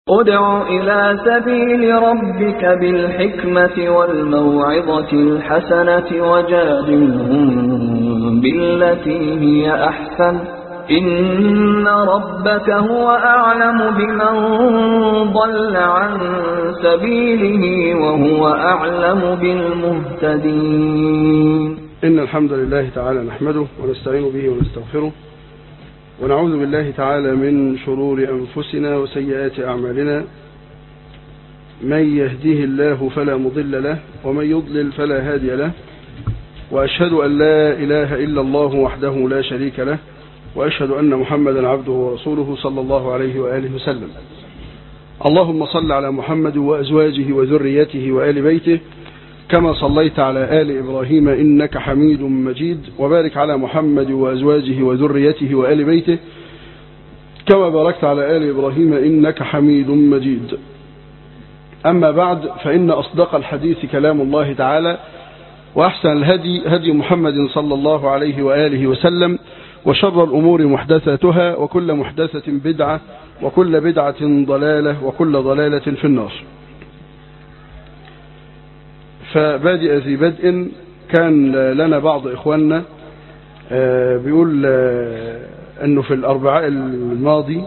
ادع إلى سبيل ربك بالحكمة والموعظة الحسنة وجادلهم بالتي هي أحسن إن ربك هو أعلم بمن ضل عن سبيله وهو أعلم بالمهتدين إن الحمد لله تعالى نحمده ونستعين به ونستغفره ونعوذ بالله تعالى من شرور أنفسنا وسيئات أعمالنا من يهديه الله فلا مضل له ومن يضلل فلا هادي له وأشهد أن لا إله إلا الله وحده لا شريك له وأشهد أن محمدا عبده ورسوله صلى الله عليه وآله وسلم اللهم صل على محمد وأزواجه وذريته وآل بيته كما صليت على آل إبراهيم إنك حميد مجيد وبارك على محمد وأزواجه وذريته وآل بيته كما باركت على آل إبراهيم إنك حميد مجيد أما بعد فإن أصدق الحديث كلام الله تعالى وأحسن الهدي هدي محمد صلى الله عليه وآله وسلم وشر الأمور محدثاتها وكل محدثة بدعة وكل بدعة ضلالة وكل ضلالة في النار فبادئ ذي بدء كان لنا بعض إخواننا بيقول أنه في الأربعاء الماضي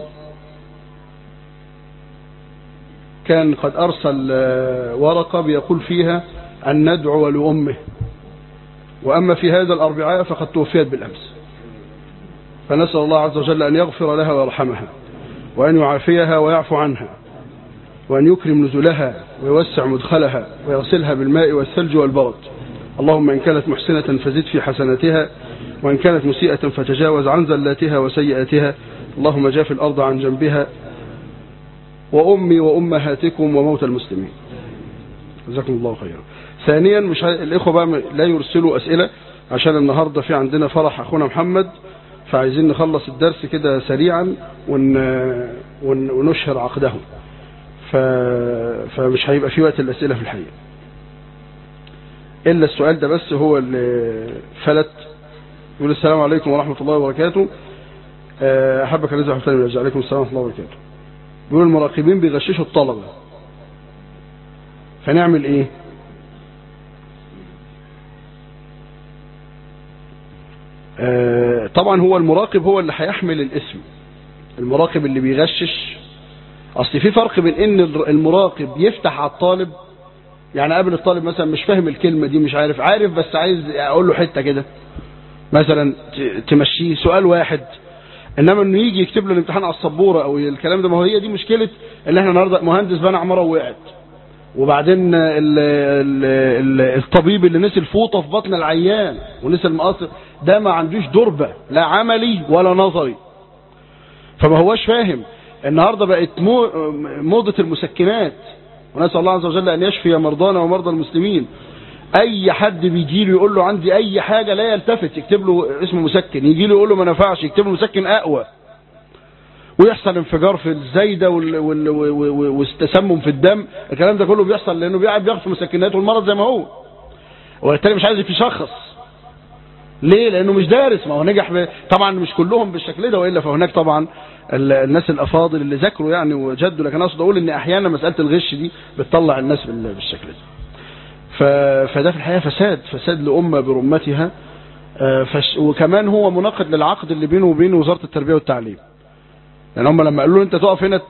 كان قد أرسل ورقة بيقول فيها أن ندعو لأمه وأما في هذا الأربعاء فقد توفيت بالأمس فنسأل الله عز وجل أن يغفر لها ويرحمها وأن يعافيها ويعفو عنها وأن يكرم نزلها ويوسع مدخلها ويغسلها بالماء والثلج والبرد اللهم إن كانت محسنة فزد في حسناتها وإن كانت مسيئة فتجاوز عن زلاتها وسيئاتها اللهم جاف الأرض عن جنبها وأمي وأمهاتكم وموت المسلمين جزاكم الله خيرا ثانيا مش الإخوة بقى لا يرسلوا أسئلة عشان النهاردة في عندنا فرح أخونا محمد فعايزين نخلص الدرس كده سريعا ون... ون... ونشهر عقده ف... فمش هيبقى في وقت الأسئلة في الحقيقة إلا السؤال ده بس هو اللي فلت يقول السلام عليكم ورحمة الله وبركاته أحبك الذي أحبتني من أجل عليكم السلام ورحمة الله وبركاته بيقول المراقبين بيغششوا الطلبة فنعمل إيه طبعا هو المراقب هو اللي هيحمل الاسم المراقب اللي بيغشش اصل في فرق بين ان المراقب يفتح على الطالب يعني قابل الطالب مثلا مش فاهم الكلمة دي مش عارف عارف بس عايز اقول له حتة كده مثلا تمشيه سؤال واحد انما انه يجي يكتب له الامتحان على السبورة او الكلام ده ما هي دي مشكلة اللي احنا النهارده مهندس بنى عمارة ووقعت وبعدين ال ال ال الطبيب اللي نسي الفوطة في بطن العيان ونسي المقاصر ده ما عندوش دربة لا عملي ولا نظري فما هواش فاهم النهاردة بقت موضة المسكنات ونسأل الله عز وجل أن يشفي مرضانا ومرضى المسلمين أي حد بيجي له يقول له عندي أي حاجة لا يلتفت يكتب له اسم مسكن يجي له يقول له ما نفعش يكتب له مسكن أقوى ويحصل انفجار في الزايدة والتسمم في الدم الكلام ده كله بيحصل لأنه بيقعد بياخد في مسكنات والمرض زي ما هو وبالتالي مش عايز يشخص ليه لأنه مش دارس ما هو نجح ب... طبعا مش كلهم بالشكل ده وإلا فهناك طبعا الناس الأفاضل اللي ذاكروا يعني وجدوا لكن أقصد أقول إن أحيانا مسألة الغش دي بتطلع الناس بالشكل ده ف... فده في الحقيقة فساد فساد لأمة برمتها فش... وكمان هو مناقض للعقد اللي بينه وبين وزارة التربية والتعليم لأن هم لما قالوا له أنت تقف هنا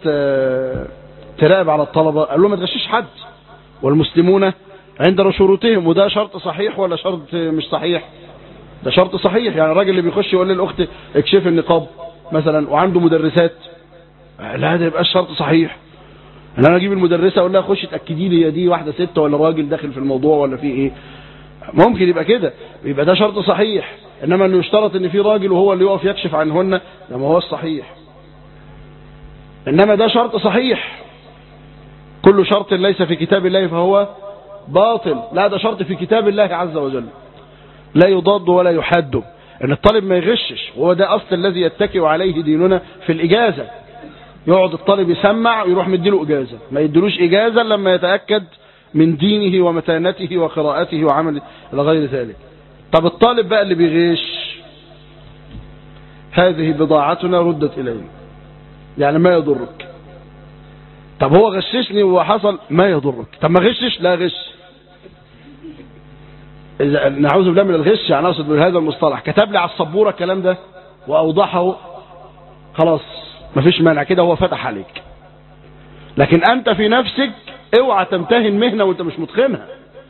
تراقب على الطلبة قالوا له ما تغشش حد والمسلمون عند شروطهم وده شرط صحيح ولا شرط مش صحيح ده شرط صحيح يعني الراجل اللي بيخش يقول للاخت اكشف النقاب مثلا وعنده مدرسات لا ده يبقى شرط صحيح ان انا اجيب المدرسه اقول لها خش اتاكدي لي هي دي واحده ست ولا راجل داخل في الموضوع ولا في ايه ممكن يبقى كده يبقى ده شرط صحيح انما انه يشترط ان في راجل وهو اللي يقف يكشف عنهن ده ما هو الصحيح انما ده شرط صحيح كل شرط ليس في كتاب الله فهو باطل لا ده شرط في كتاب الله عز وجل لا يضاد ولا يحد ان الطالب ما يغشش وهو ده اصل الذي يتكئ عليه ديننا في الاجازة يقعد الطالب يسمع ويروح مديله اجازة ما يدلوش اجازة لما يتأكد من دينه ومتانته وقراءته وعمله الى غير ذلك طب الطالب بقى اللي بيغش هذه بضاعتنا ردت الينا يعني ما يضرك طب هو غششني وحصل ما يضرك طب ما غشش لا غش إذا نعوذ بالله من الغش يعني اقصد بهذا المصطلح كتب لي على السبوره الكلام ده واوضحه خلاص مفيش مانع كده هو فتح عليك لكن انت في نفسك اوعى تمتهن مهنه وانت مش متقنها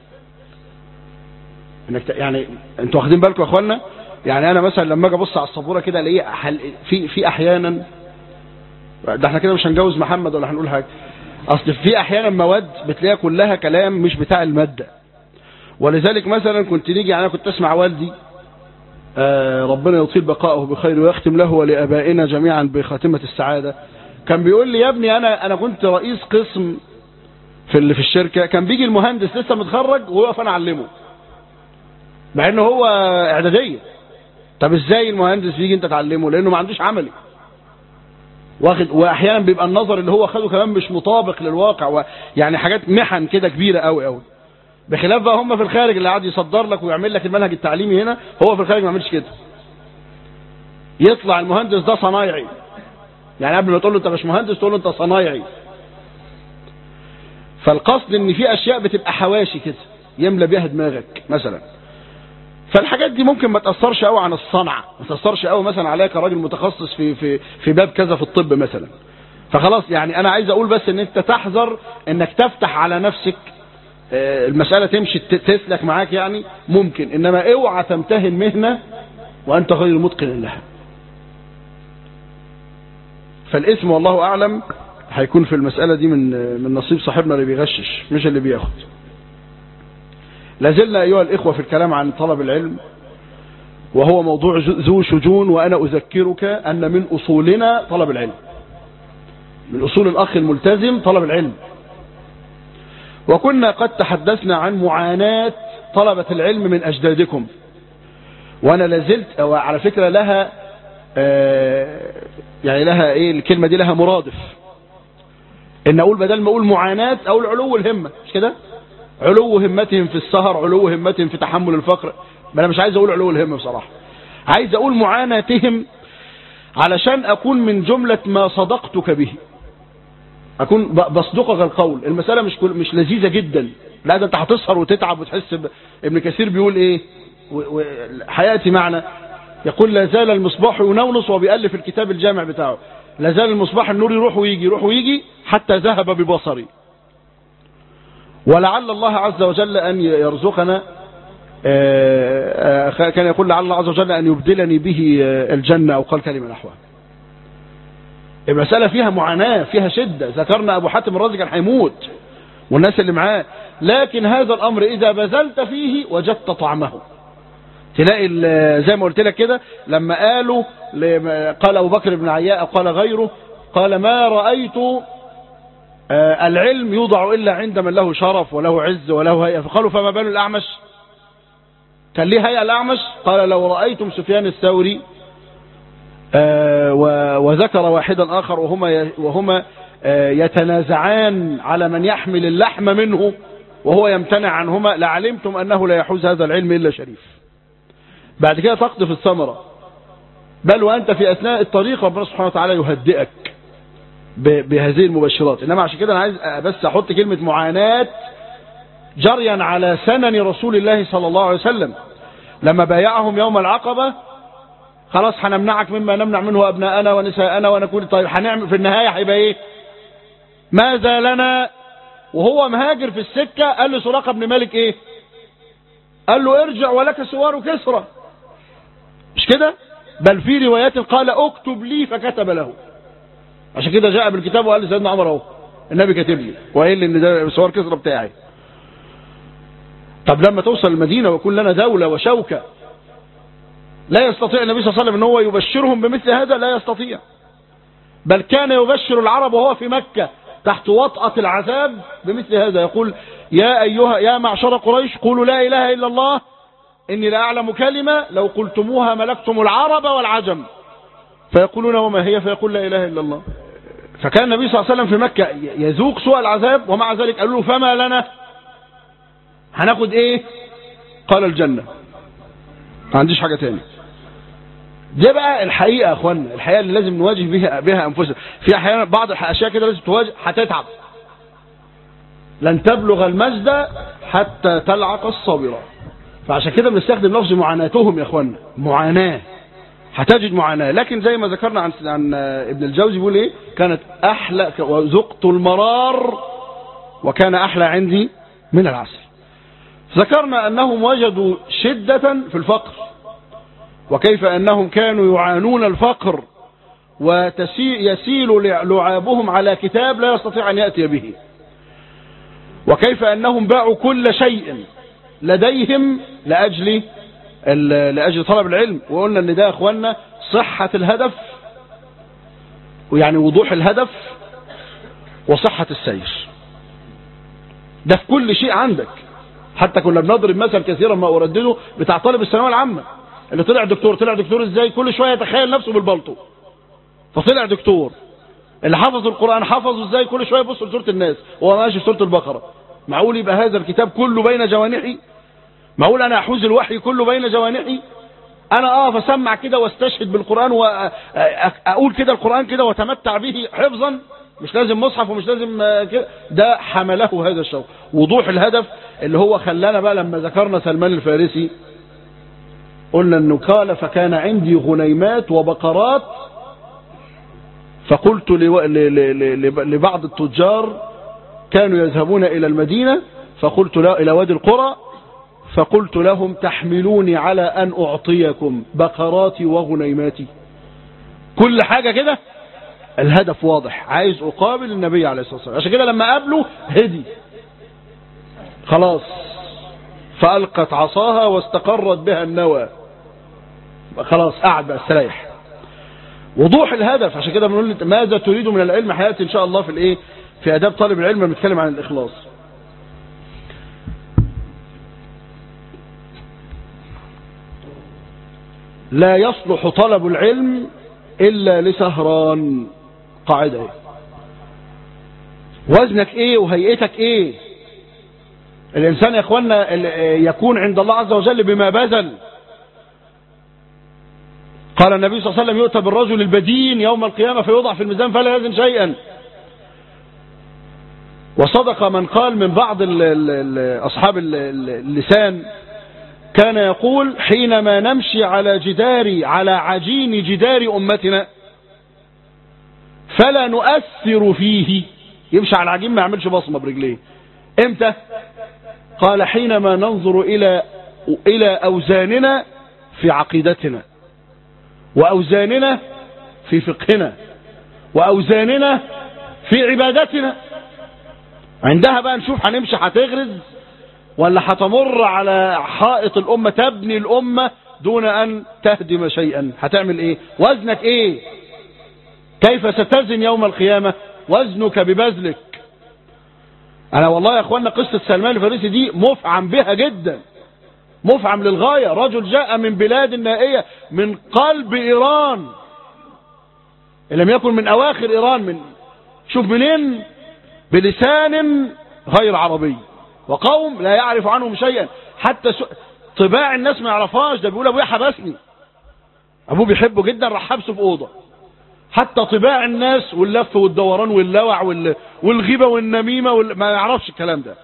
انك ت- يعني انتوا واخدين بالكم يا اخوانا يعني انا مثلا لما اجي ابص على السبوره كده الاقيه حل... في في احيانا ده احنا كده مش هنجوز محمد ولا هنقول حاجه اصل في احيانا مواد بتلاقيها كلها كلام مش بتاع الماده ولذلك مثلا كنت نيجي يعني انا كنت اسمع والدي آه ربنا يطيل بقائه بخير ويختم له ولابائنا جميعا بخاتمه السعاده كان بيقول لي يا ابني انا انا كنت رئيس قسم في اللي في الشركه كان بيجي المهندس لسه متخرج ويقف انا اعلمه مع انه هو اعداديه طب ازاي المهندس يجي انت تعلمه لانه ما عندوش عملي واخد واحيانا بيبقى النظر اللي هو خده كمان مش مطابق للواقع و يعني حاجات محن كده كبيره قوي قوي بخلاف بقى هم في الخارج اللي قاعد يصدر لك ويعمل لك المنهج التعليمي هنا هو في الخارج ما يعملش كده يطلع المهندس ده صنايعي يعني قبل ما تقول له انت مش مهندس تقول له انت صنايعي فالقصد ان في اشياء بتبقى حواشي كده يملى بيها دماغك مثلا فالحاجات دي ممكن ما تاثرش قوي عن الصنعه ما تاثرش قوي مثلا عليا كراجل متخصص في في في باب كذا في الطب مثلا فخلاص يعني انا عايز اقول بس ان انت تحذر انك تفتح على نفسك آه، المساله تمشي ت- تسلك معاك يعني ممكن انما اوعى تمتهن مهنه وانت غير متقن لها فالاسم والله اعلم هيكون في المساله دي من من نصيب صاحبنا اللي بيغشش مش اللي بياخد لازلنا أيها الإخوة في الكلام عن طلب العلم وهو موضوع ذو شجون وأنا أذكرك أن من أصولنا طلب العلم من أصول الأخ الملتزم طلب العلم وكنا قد تحدثنا عن معاناة طلبة العلم من أجدادكم وأنا لازلت أو على فكرة لها آه، يعني لها إيه الكلمة دي لها مرادف إن أقول بدل ما أقول معاناة أقول علو الهمة مش كده علو همتهم في السهر علو همتهم في تحمل الفقر ما انا مش عايز اقول علو الهمة بصراحة عايز اقول معاناتهم علشان اكون من جملة ما صدقتك به اكون ب- بصدقك القول المسألة مش كل مش لذيذة جدا لا ده انت هتسهر وتتعب وتحس ب... ابن كثير بيقول ايه و... و... حياتي معنا يقول لا زال المصباح ينونص وبيألف الكتاب الجامع بتاعه لا زال المصباح النور يروح ويجي يروح ويجي حتى ذهب ببصري ولعل الله عز وجل أن يرزقنا آه، آه، كان يقول لعل الله عز وجل أن يبدلني به آه، الجنة أو قال كلمة نحوها المسألة فيها معاناة فيها شدة ذكرنا أبو حاتم الرازي كان هيموت والناس اللي معاه لكن هذا الأمر إذا بذلت فيه وجدت طعمه تلاقي ال- زي ما قلت لك كده لما قالوا لما- قال أبو بكر بن عياء أو قال غيره قال ما رأيت آه، العلم يوضع إلا عند من له شرف وله عز وله هيئة فقالوا فما بال الأعمش كان ليه هيئة الأعمش قال لو رأيتم سفيان الثوري آه، و- وذكر واحدا آخر وهما ي- وهما آه، يتنازعان على من يحمل اللحم منه وهو يمتنع عنهما لعلمتم أنه لا يحوز هذا العلم إلا شريف بعد كده تقطف الثمرة بل وأنت في أثناء الطريق ربنا سبحانه وتعالى يهدئك ب- بهذه المبشرات إنما عشان كده أنا عايز بس أحط كلمة معاناة جريا على سنن رسول الله صلى الله عليه وسلم لما بايعهم يوم العقبة خلاص هنمنعك مما نمنع منه أبناءنا ونساءنا ونكون طيب هنعمل في النهاية هيبقى إيه ماذا لنا وهو مهاجر في السكة قال له سراقة بن مالك إيه قال له ارجع ولك سوار كسرى مش كده بل في روايات قال اكتب لي فكتب له عشان كده جاء بالكتاب وقال لسيدنا عمر اهو النبي كاتب لي وقال لي ان ده سوار كسرى بتاعي طب لما توصل المدينة ويكون لنا دولة وشوكة لا يستطيع النبي صلى الله عليه وسلم ان هو يبشرهم بمثل هذا لا يستطيع بل كان يبشر العرب وهو في مكة تحت وطأة العذاب بمثل هذا يقول يا أيها يا معشر قريش قولوا لا إله إلا الله إني لا أعلم كلمة لو قلتموها ملكتم العرب والعجم فيقولون وما هي فيقول لا إله إلا الله فكان النبي صلى الله عليه وسلم في مكة يذوق سوء العذاب ومع ذلك قالوا له فما لنا هناخد ايه قال الجنة ما عنديش حاجة تاني دي بقى الحقيقة يا اخوانا الحقيقة اللي لازم نواجه بها بها انفسنا في احيانا بعض الاشياء كده لازم تواجه هتتعب لن تبلغ المجد حتى تلعق الصبر فعشان كده بنستخدم لفظ معاناتهم يا اخوانا معاناة هتجد معاناة لكن زي ما ذكرنا عن عن ابن الجوزي بيقول ايه كانت احلى وذقت المرار وكان احلى عندي من العسل ذكرنا انهم وجدوا شدة في الفقر وكيف انهم كانوا يعانون الفقر ويسيل لعابهم على كتاب لا يستطيع ان يأتي به وكيف انهم باعوا كل شيء لديهم لأجل لأجل طلب العلم وقلنا ان ده يا اخوانا صحة الهدف ويعني وضوح الهدف وصحة السير ده في كل شيء عندك حتى كنا بنضرب مثل كثيرا ما أردده بتاع طالب الثانويه العامة اللي طلع دكتور طلع دكتور ازاي كل شوية يتخيل نفسه بالبلطو فطلع دكتور اللي حفظ القرآن حفظه ازاي كل شوية يبص لسورة الناس وهو ماشي في سورة البقرة معقول يبقى هذا الكتاب كله بين جوانحي معقول انا احوز الوحي كله بين جوانحي انا اقف اسمع كده واستشهد بالقرآن واقول كده القرآن كده واتمتع به حفظا مش لازم مصحف ومش لازم كده ده حمله هذا الشوق وضوح الهدف اللي هو خلانا بقى لما ذكرنا سلمان الفارسي قلنا انه قال فكان عندي غنيمات وبقرات فقلت لبعض التجار كانوا يذهبون إلى المدينة فقلت له إلى وادي القرى فقلت لهم تحملوني على أن أعطيكم بقراتي وغنيماتي كل حاجة كده الهدف واضح عايز أقابل النبي عليه الصلاة والسلام عشان كده لما قابله هدي خلاص فألقت عصاها واستقرت بها النوى خلاص قعد بقى استريح وضوح الهدف عشان كده بنقول ماذا تريد من العلم حياتي ان شاء الله في الايه في اداب طالب العلم بنتكلم عن الاخلاص لا يصلح طلب العلم الا لسهران قاعده ايه وزنك ايه وهيئتك ايه الانسان يا اخوانا يكون عند الله عز وجل بما بذل قال النبي صلى الله عليه وسلم يؤتى بالرجل البدين يوم القيامة فيوضع في الميزان فلا يزن شيئا وصدق من قال من بعض ال ال أصحاب اللسان كان يقول حينما نمشي على جدار على عجين جدار أمتنا فلا نؤثر فيه يمشي على العجين ما يعملش بصمة برجليه امتى قال حينما ننظر إلى إلى أوزاننا في عقيدتنا وأوزاننا في فقهنا وأوزاننا في عبادتنا عندها بقى نشوف هنمشي هتغرز ولا هتمر على حائط الأمة تبني الأمة دون أن تهدم شيئا هتعمل إيه وزنك إيه كيف ستزن يوم القيامة وزنك ببذلك أنا والله يا أخوانا قصة سلمان الفارسي دي مفعم بها جدا مفعم للغاية رجل جاء من بلاد نائية من قلب إيران إن لم يكن من أواخر إيران من شوف منين بلسان غير عربي وقوم لا يعرف عنهم شيئا حتى س... طباع الناس ما يعرفهاش ده بيقول ابويا حبسني ابوه بيحبه جدا راح حبسه في اوضه حتى طباع الناس واللف والدوران واللوع وال... والغيبه والنميمه وال... ما يعرفش الكلام ده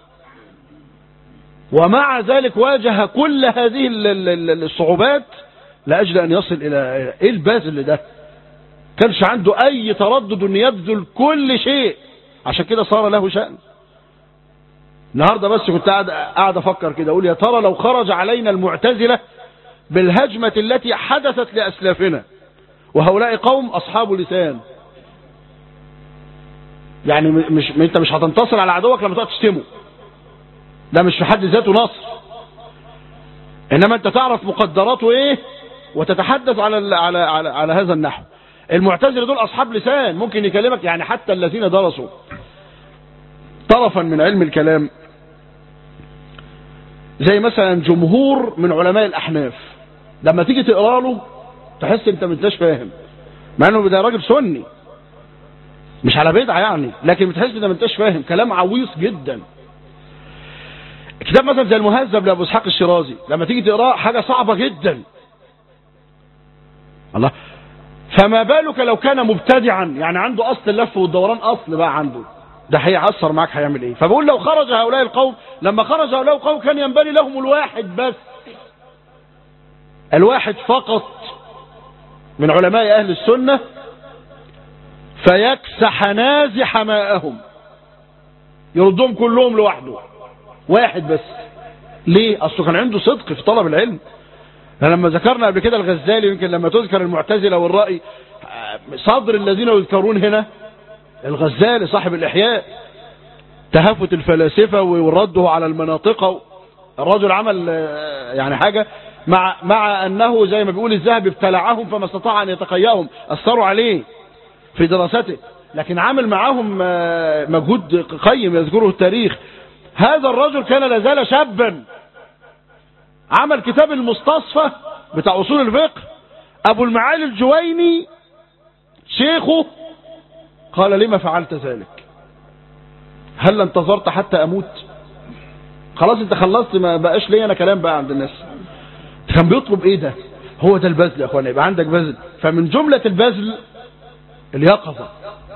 ومع ذلك واجه كل هذه الصعوبات لأجل أن يصل إلى إيه البذل ده كانش عنده أي تردد أن يبذل كل شيء عشان كده صار له شأن النهاردة بس كنت قاعد قاعد أفكر كده أقول يا ترى لو خرج علينا المعتزلة بالهجمة التي حدثت لأسلافنا وهؤلاء قوم أصحاب لسان يعني مش انت مش هتنتصر على عدوك لما تقعد تشتمه ده مش في حد ذاته نصر انما انت تعرف مقدراته ايه وتتحدث على على على, على هذا النحو المعتزله دول اصحاب لسان ممكن يكلمك يعني حتى الذين درسوا طرفا من علم الكلام زي مثلا جمهور من علماء الاحناف لما تيجي تقرا له تحس انت ما انتش فاهم مع انه ده راجل سني مش على بدعه يعني لكن بتحس انت ما انتش فاهم كلام عويص جدا كتاب مثلا زي المهذب لابو اسحاق الشيرازي لما تيجي تقراه حاجه صعبه جدا الله فما بالك لو كان مبتدعا يعني عنده اصل اللف والدوران اصل بقى عنده ده هيعصر معاك هيعمل ايه فبقول لو خرج هؤلاء القوم لما خرج هؤلاء القوم كان ينبغي لهم الواحد بس الواحد فقط من علماء اهل السنة فيكسح نازح ماءهم يردهم كلهم لوحده واحد بس ليه اصله كان عنده صدق في طلب العلم لما ذكرنا قبل كده الغزالي يمكن لما تذكر المعتزلة والرأي صدر الذين يذكرون هنا الغزالي صاحب الإحياء تهافت الفلاسفة ورده على المناطق الرجل عمل يعني حاجة مع مع أنه زي ما بيقول الذهب ابتلعهم فما استطاع أن يتقياهم أثروا عليه في دراسته لكن عمل معهم مجهود قيم يذكره التاريخ هذا الرجل كان لازال شابا عمل كتاب المستصفى بتاع أصول الفقه أبو المعالي الجويني شيخه قال لما فعلت ذلك هل انتظرت حتى أموت خلاص انت خلصت ما بقاش لي أنا كلام بقى عند الناس كان بيطلب ايه ده هو ده البذل يا اخوانا يبقى عندك بذل فمن جملة البذل اليقظة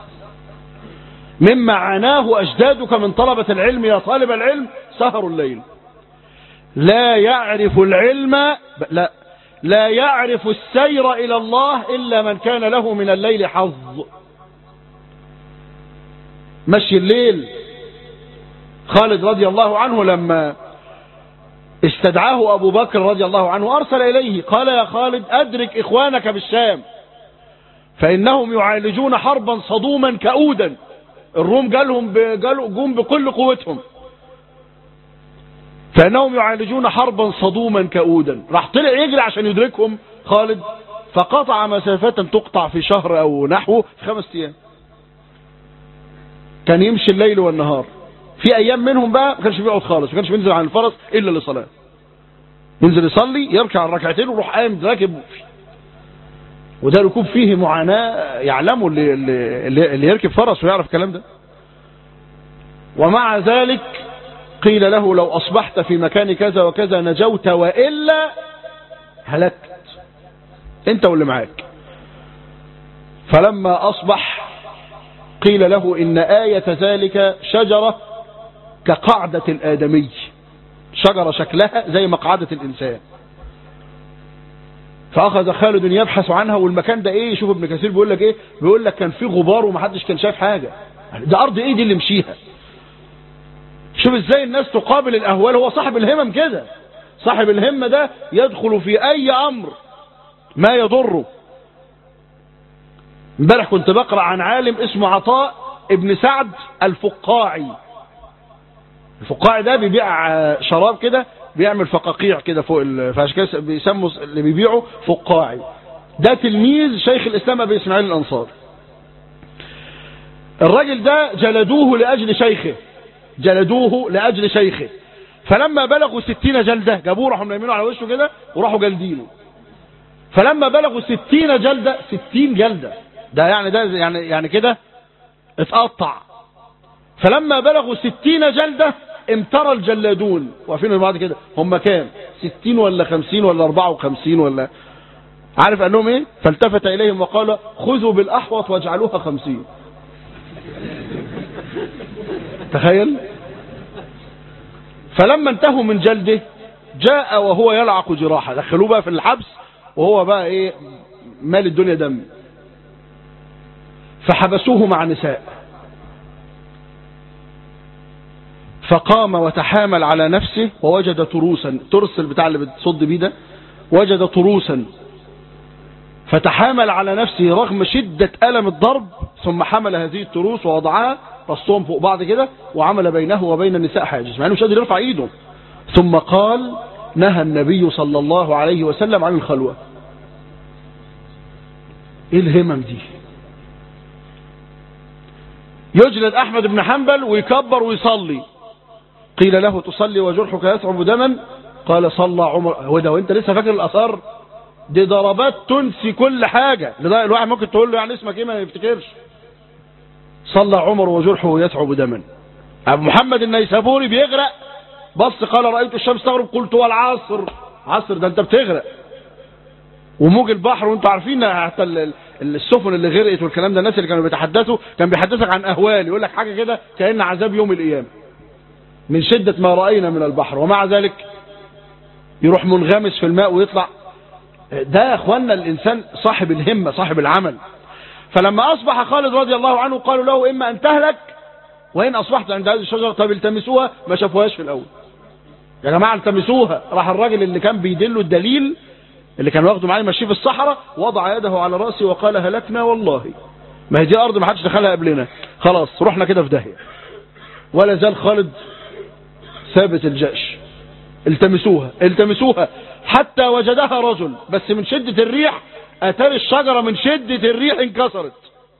مما عاناه أجدادك من طلبة العلم يا طالب العلم سهر الليل لا يعرف العلم لا لا يعرف السير إلى الله إلا من كان له من الليل حظ مشي الليل خالد رضي الله عنه لما استدعاه أبو بكر رضي الله عنه أرسل إليه قال يا خالد أدرك إخوانك بالشام فإنهم يعالجون حربا صدوما كؤودا الروم جالهم جم بكل قوتهم فإنهم يعالجون حربا صدوما كؤودا راح طلع يجري عشان يدركهم خالد فقطع مسافة تقطع في شهر أو نحوه في خمس أيام كان يمشي الليل والنهار في أيام منهم بقى ما كانش بيقعد خالص ما كانش بينزل عن الفرس إلا لصلاة ينزل يصلي يركع الركعتين ويروح قايم راكب وده ركوب فيه معاناة يعلمه اللي, اللي, اللي يركب فرس ويعرف الكلام ده ومع ذلك قيل له لو أصبحت في مكان كذا وكذا نجوت وإلا هلكت انت واللي معاك فلما أصبح قيل له إن آية ذلك شجرة كقعدة الآدمي شجرة شكلها زي مقعدة الإنسان فأخذ خالد يبحث عنها والمكان ده إيه شوف ابن كثير بيقول لك إيه بيقول لك كان فيه غبار ومحدش كان شايف حاجة ده أرض إيه دي اللي مشيها شوف إزاي الناس تقابل الأهوال هو صاحب الهمم كده صاحب الهمة ده يدخل في أي أمر ما يضره امبارح كنت بقرأ عن عالم اسمه عطاء ابن سعد الفقاعي الفقاعي ده بيبيع شراب كده بيعمل فقاقيع كده فوق ال... فعشان كده بيسموا اللي بيبيعه فقاعي ده تلميذ شيخ الإسلام أبي إسماعيل الأنصار الراجل ده جلدوه لأجل شيخه جلدوه لأجل شيخه فلما بلغوا ستين جلدة جابوه راحوا منيمينه على وشه كده وراحوا جلدينه فلما بلغوا ستين جلدة ستين جلدة ده يعني ده يعني يعني كده اتقطع فلما بلغوا ستين جلدة امترى الجلادون واقفين بعض كده هم كام ستين ولا خمسين ولا اربعة وخمسين ولا عارف قال لهم ايه فالتفت اليهم وقال خذوا بالاحوط واجعلوها خمسين تخيل فلما انتهوا من جلده جاء وهو يلعق جراحه دخلوه بقى في الحبس وهو بقى ايه مال الدنيا دم فحبسوه مع نساء فقام وتحامل على نفسه ووجد تروسا ترس بتاع اللي بتصد بيه ده وجد تروسا فتحامل على نفسه رغم شدة ألم الضرب ثم حمل هذه التروس ووضعها رصهم فوق بعض كده وعمل بينه وبين النساء حاجز مع انه مش قادر يرفع ايده ثم قال نهى النبي صلى الله عليه وسلم عن الخلوة ايه الهمم دي يجلد احمد بن حنبل ويكبر ويصلي قيل له تصلي وجرحك يصعب دما قال صلى عمر هو ده وانت لسه فاكر الاثار دي ضربات تنسي كل حاجة لذلك الواحد ممكن تقول له يعني اسمك ايه ما يفتكرش صلى عمر وجرحه يسعب دما ابو محمد النيسابوري بيغرق بص قال رأيت الشمس تغرب قلت والعصر عصر ده انت بتغرق وموج البحر وانتوا عارفين حتى السفن اللي غرقت والكلام ده الناس اللي كانوا بيتحدثوا كان بيحدثك عن اهوال يقول لك حاجه كده كان عذاب يوم القيامه من شده ما راينا من البحر ومع ذلك يروح منغمس في الماء ويطلع ده يا اخوانا الانسان صاحب الهمه صاحب العمل فلما اصبح خالد رضي الله عنه قالوا له اما ان تهلك وان اصبحت عند هذه الشجره طب التمسوها ما شافوهاش في الاول يا جماعه التمسوها راح الراجل اللي كان بيدله الدليل اللي كان واخده معاه ماشي في الصحراء وضع يده على راسي وقال هلكنا والله ما هي دي ارض ما حدش دخلها قبلنا خلاص رحنا كده في داهيه ولا زال خالد ثابت الجأش التمسوها التمسوها حتى وجدها رجل بس من شدة الريح اتاري الشجرة من شدة الريح انكسرت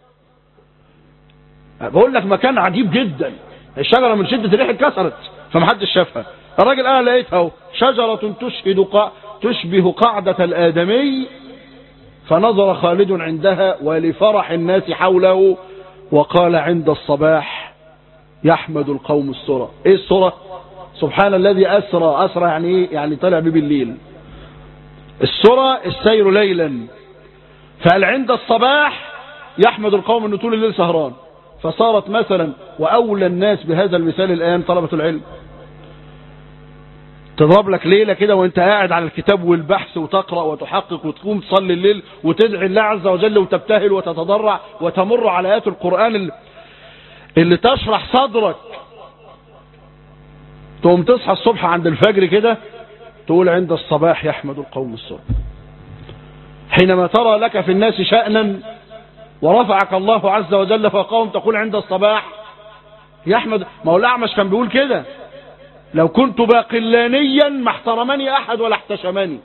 بقول لك مكان عجيب جدا الشجرة من شدة الريح انكسرت فمحدش شافها الراجل انا لقيتها اهو شجرة تشهد قا... تشبه قاعدة الآدمي فنظر خالد عندها ولفرح الناس حوله وقال عند الصباح يحمد القوم السرى ايه السرى سبحان الذي أسرى أسرى يعني ايه يعني طلع بيه بالليل السرى السير ليلا فقال عند الصباح يحمد القوم انه طول الليل سهران فصارت مثلا وأولى الناس بهذا المثال الآن طلبة العلم تضرب لك ليلة كده وانت قاعد على الكتاب والبحث وتقرأ وتحقق وتقوم تصلي الليل وتدعي الله عز وجل وتبتهل وتتضرع وتمر على آيات القرآن اللي, اللي تشرح صدرك تقوم تصحى الصبح عند الفجر كده تقول عند الصباح يحمد القوم الصبح حينما ترى لك في الناس شأنا ورفعك الله عز وجل فوقهم تقول عند الصباح يحمد ما هو الأعمش كان بيقول كده لو كنت باقلانيا ما احترمني أحد ولا احتشمني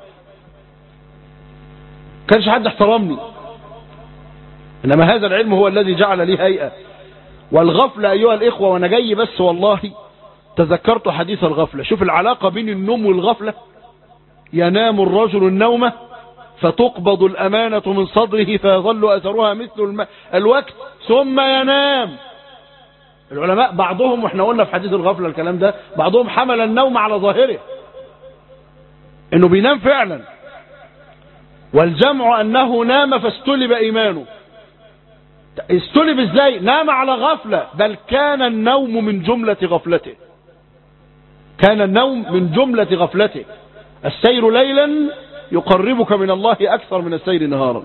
كانش حد احترمني إنما هذا العلم هو الذي جعل لي هيئة والغفلة أيها الإخوة وأنا جاي بس والله تذكرت حديث الغفلة شوف العلاقة بين النوم والغفلة ينام الرجل النومة فتقبض الأمانة من صدره فيظل أثرها مثل الم... الوقت ثم ينام العلماء بعضهم واحنا قلنا في حديث الغفلة الكلام ده بعضهم حمل النوم على ظاهره انه بينام فعلا والجمع انه نام فاستلب ايمانه استلب ازاي نام على غفلة بل كان النوم من جملة غفلته كان النوم من جملة غفلته السير ليلا يقربك من الله أكثر من السير نهارا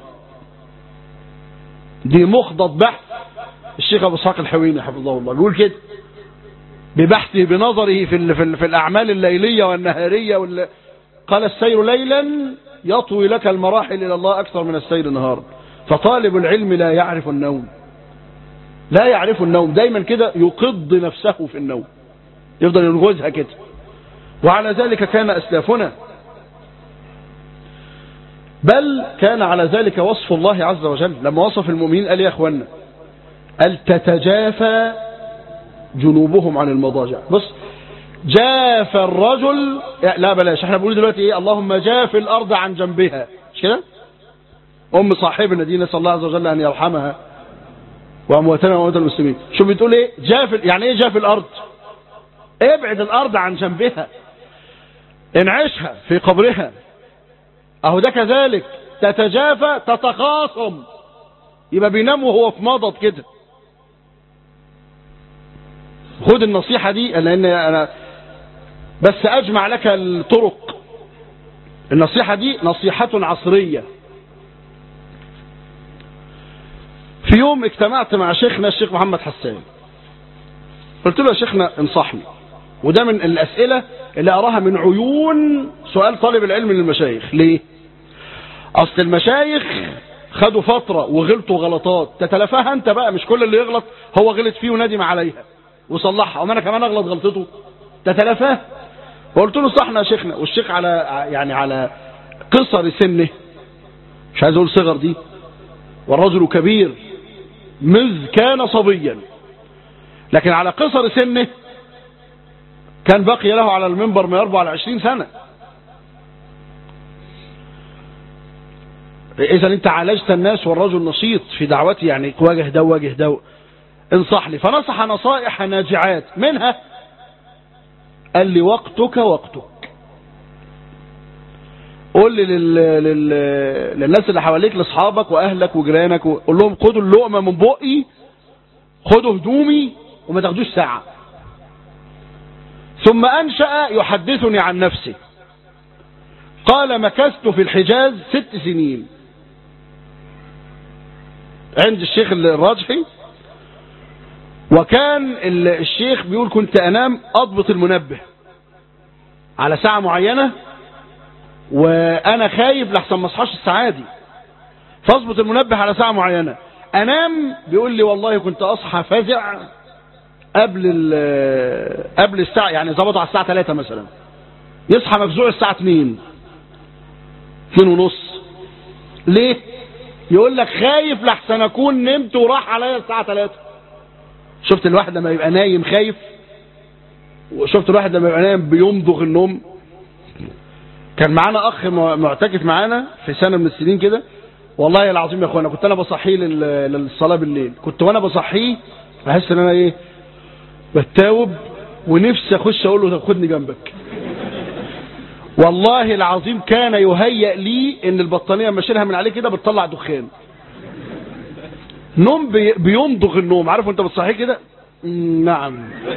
دي مخضط بحث الشيخ أبو اسحاق الحويني حفظه الله بيقول كده ببحثه بنظره في, ال في, ال في الأعمال الليلية والنهارية وال... قال السير ليلا يطوي لك المراحل إلى الله أكثر من السير نهارا فطالب العلم لا يعرف النوم لا يعرف النوم دايما كده يقض نفسه في النوم يفضل ينغزها كده وعلى ذلك كان أسلافنا بل كان على ذلك وصف الله عز وجل لما وصف المؤمنين قال يا أخوانا قال تتجافى جنوبهم عن المضاجع بص جاف الرجل لا بلاش احنا بنقول دلوقتي ايه اللهم جاف الارض عن جنبها مش كده ام صاحبنا دي نسال الله عز وجل ان يرحمها وامواتنا واموات المسلمين شو بتقول ايه جاف يعني ايه جاف الارض ابعد الارض عن جنبها انعشها في قبرها اهو ده كذلك تتجافى تتخاصم يبقى بينام وهو في مضض كده خد النصيحة دي لان انا بس اجمع لك الطرق النصيحة دي نصيحة عصرية في يوم اجتمعت مع شيخنا الشيخ محمد حسان قلت له يا شيخنا انصحني وده من الأسئلة اللي أراها من عيون سؤال طالب العلم للمشايخ ليه أصل المشايخ خدوا فترة وغلطوا غلطات تتلفاها أنت بقى مش كل اللي يغلط هو غلط فيه وندم عليها وصلحها وما أنا كمان أغلط غلطته تتلفاها وقلت له صحنا يا شيخنا والشيخ على يعني على قصر سنه مش عايز أقول صغر دي والرجل كبير مذ كان صبيا لكن على قصر سنه كان بقي له على المنبر ما يربع على عشرين سنة إذا أنت عالجت الناس والرجل نشيط في دعوتي يعني واجه ده واجه ده انصح لي فنصح نصائح ناجعات منها قال لي وقتك وقتك قول لي لل... لل... للناس اللي حواليك لاصحابك واهلك وجيرانك قول لهم خدوا اللقمه من بقي خدوا هدومي وما تاخدوش ساعه ثم انشا يحدثني عن نفسه قال مكثت في الحجاز ست سنين عند الشيخ الراجحي وكان الشيخ بيقول كنت انام اضبط المنبه على ساعة معينة وانا خايف لحسن ما اصحاش الساعة دي فاظبط المنبه على ساعة معينة انام بيقول لي والله كنت اصحى فزع قبل قبل الساعة يعني ظبطه على الساعة 3 مثلا يصحى مفزوع الساعة 2 2 ونص ليه يقول لك خايف لحسن اكون نمت وراح عليا الساعة 3 شفت الواحد لما يبقى نايم خايف وشفت الواحد لما يبقى نايم بيمضغ النوم كان معانا اخ معتكف معانا في سنة من السنين كده والله العظيم يا اخوانا كنت انا بصحيه للصلاة بالليل كنت وانا بصحيه بحس ان انا ايه بتاوب ونفسي اخش اقول له طب خدني جنبك والله العظيم كان يهيأ لي ان البطانية لما اشيلها من عليه كده بتطلع دخان نوم بي بيمضغ النوم عارف انت بتصحيه كده نعم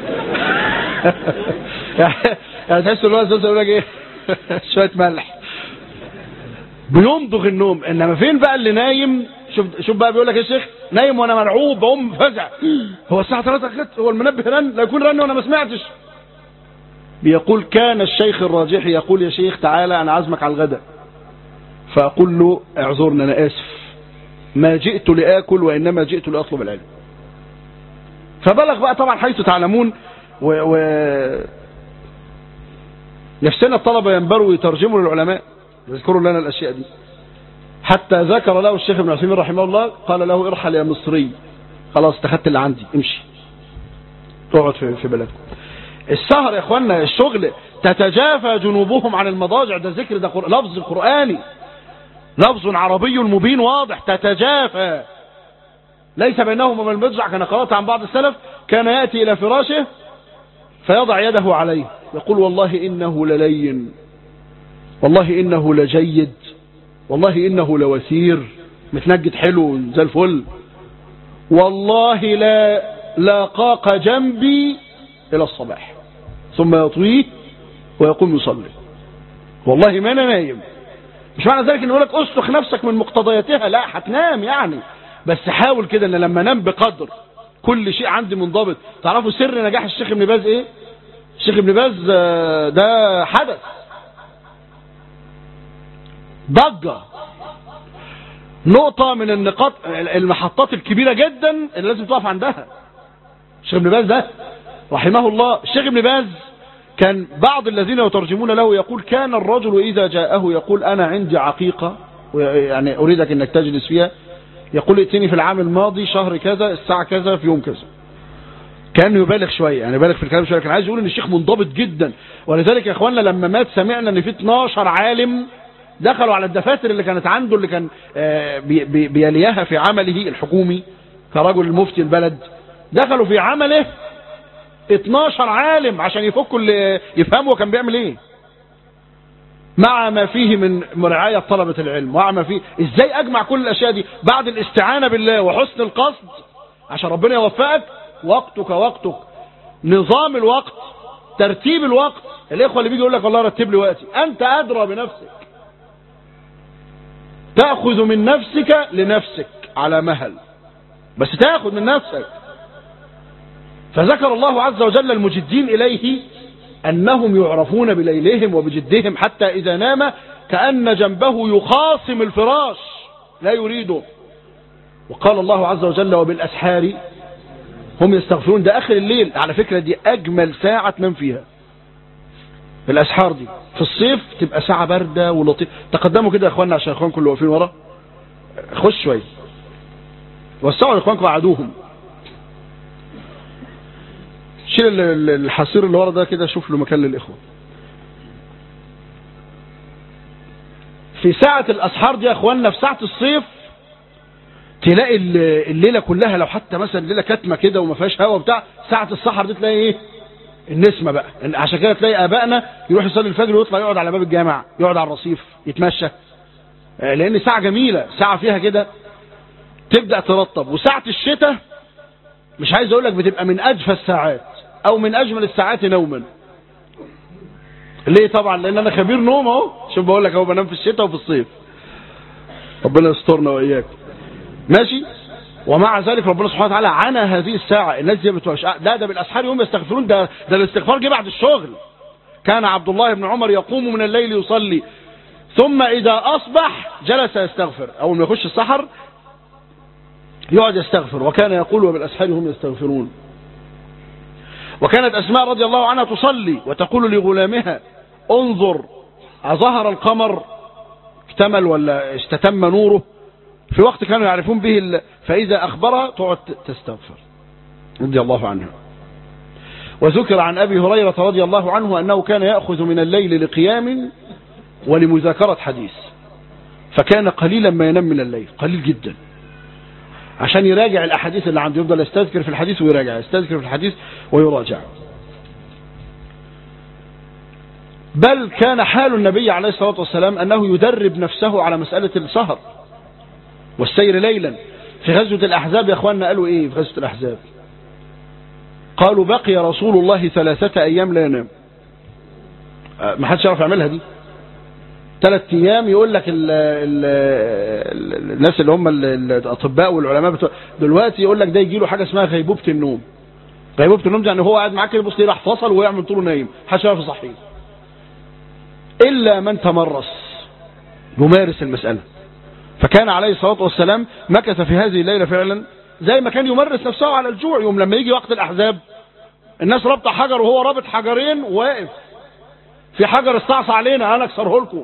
يعني تحس ان هو يقول لك ايه شويه ملح بيمضغ النوم انما فين بقى اللي نايم شوف شوف بقى بيقول لك يا شيخ نايم وانا مرعوب بقوم فزع هو الساعه 3 خدت هو المنبه رن لا يكون رن وانا ما سمعتش بيقول كان الشيخ الراجحي يقول يا شيخ تعالى انا عازمك على الغداء فاقول له اعذرني انا اسف ما جئت لاكل وانما جئت لاطلب العلم فبلغ بقى طبعا حيث تعلمون و, و... نفسنا الطلبة ينبروا ويترجموا للعلماء يذكروا لنا الأشياء دي حتى ذكر له الشيخ ابن عثيمين رحمه الله قال له ارحل يا مصري خلاص اتخذت اللي عندي امشي تقعد في, في بلدكم السهر يا اخوانا الشغل تتجافى جنوبهم عن المضاجع ده ذكر ده لفظ قرآني لفظ عربي مبين واضح تتجافى ليس بينهما من المضجع كان قرأت عن بعض السلف كان يأتي إلى فراشه فيضع يده عليه يقول والله إنه للين والله إنه لجيد والله إنه لوثير متنجد حلو زي الفل والله لا لا قاق جنبي إلى الصباح ثم يطويه ويقوم يصلي والله ما أنا نايم مش معنى ذلك ان يقول لك اسلخ نفسك من مقتضياتها لا هتنام يعني بس حاول كده ان لما انام بقدر كل شيء عندي منضبط تعرفوا سر نجاح الشيخ ابن باز ايه الشيخ ابن باز ده حدث ضجة نقطة من النقاط المحطات الكبيرة جدا اللي لازم تقف عندها الشيخ ابن باز ده رحمه الله الشيخ ابن باز كان بعض الذين يترجمون له يقول كان الرجل إذا جاءه يقول أنا عندي عقيقة يعني أريدك أنك تجلس فيها يقول ائتني في العام الماضي شهر كذا الساعة كذا في يوم كذا كان يبالغ شوية يعني يبالغ في الكلام شوية كان عايز يقول ان الشيخ منضبط جدا ولذلك يا اخواننا لما مات سمعنا ان في 12 عالم دخلوا على الدفاتر اللي كانت عنده اللي كان بي بي بيليها في عمله الحكومي كرجل المفتي البلد دخلوا في عمله 12 عالم عشان يفكوا اللي يفهموا كان بيعمل ايه مع ما فيه من رعاية طلبة العلم ومع ما فيه ازاي اجمع كل الاشياء دي بعد الاستعانة بالله وحسن القصد عشان ربنا يوفقك وقتك وقتك نظام الوقت ترتيب الوقت الاخوة اللي بيجي يقول لك والله رتب لي وقتي انت ادرى بنفسك تأخذ من نفسك لنفسك على مهل بس تأخذ من نفسك فذكر الله عز وجل المجدين إليه أنهم يعرفون بليلهم وبجدهم حتى إذا نام كأن جنبه يخاصم الفراش لا يريده وقال الله عز وجل وبالأسحار هم يستغفرون ده آخر الليل على فكرة دي أجمل ساعة تنام فيها الأسحار دي في الصيف تبقى ساعة باردة ولطيفة تقدموا كده يا اخواننا عشان اخوانكم اللي واقفين ورا خش شوية وسعوا لاخوانكم وعدوهم شيل الحصير اللي ورا ده كده شوف له مكان للاخوه في ساعة الاسحار دي يا اخواننا في ساعة الصيف تلاقي الليلة كلها لو حتى مثلا الليلة كتمة كده وما فيهاش هوا بتاع ساعة السحر دي تلاقي ايه النسمة بقى عشان كده تلاقي ابائنا يروح يصلي الفجر ويطلع يقعد على باب الجامع يقعد على الرصيف يتمشى آه، لان ساعة جميلة ساعة فيها كده تبدأ ترطب وساعة الشتاء مش عايز اقول لك بتبقى من اجفى الساعات او من اجمل الساعات نوما ليه طبعا لان انا خبير نوم اهو شوف بقول لك اهو بنام في الشتاء وفي الصيف ربنا يسترنا واياكم ماشي ومع ذلك ربنا سبحانه وتعالى عنى هذه الساعة الناس دي بتوعش لا ده بالاسحار هم يستغفرون ده ده الاستغفار جه بعد الشغل كان عبد الله بن عمر يقوم من الليل يصلي ثم اذا اصبح جلس يستغفر اول ما يخش السحر يقعد يستغفر وكان يقول وبالاسحار هم يستغفرون وكانت أسماء رضي الله عنها تصلي وتقول لغلامها انظر أظهر القمر اكتمل ولا استتم نوره في وقت كانوا يعرفون به ال... فإذا أخبرها تقعد تستغفر رضي الله عنها وذكر عن أبي هريرة رضي الله عنه أنه كان يأخذ من الليل لقيام ولمذاكرة حديث فكان قليلا ما ينام من الليل قليل جدا عشان يراجع الأحاديث اللي عنده يفضل يستذكر في الحديث ويراجع يستذكر في الحديث ويراجع بل كان حال النبي عليه الصلاة والسلام أنه يدرب نفسه على مسألة السهر والسير ليلا في غزوة الأحزاب يا أخواننا قالوا إيه في غزوة الأحزاب قالوا بقي رسول الله ثلاثة أيام لا ينام ما حدش يعرف يعملها دي ثلاث ايام يقول لك ال ال ال الناس اللي هم الاطباء والعلماء بتوع دلوقتي يقول لك ده يجي له حاجه اسمها غيبوبه النوم غيبوبه النوم دي يعني هو قاعد معاك كده بص راح فصل وقع من طوله نايم محدش يعرف يصحيه الا من تمرس يمارس المساله فكان عليه الصلاه والسلام مكث في هذه الليله فعلا زي ما كان يمرس نفسه على الجوع يوم لما يجي وقت الاحزاب الناس رابطه حجر وهو رابط حجرين واقف في حجر استعصى علينا انا اكسره لكم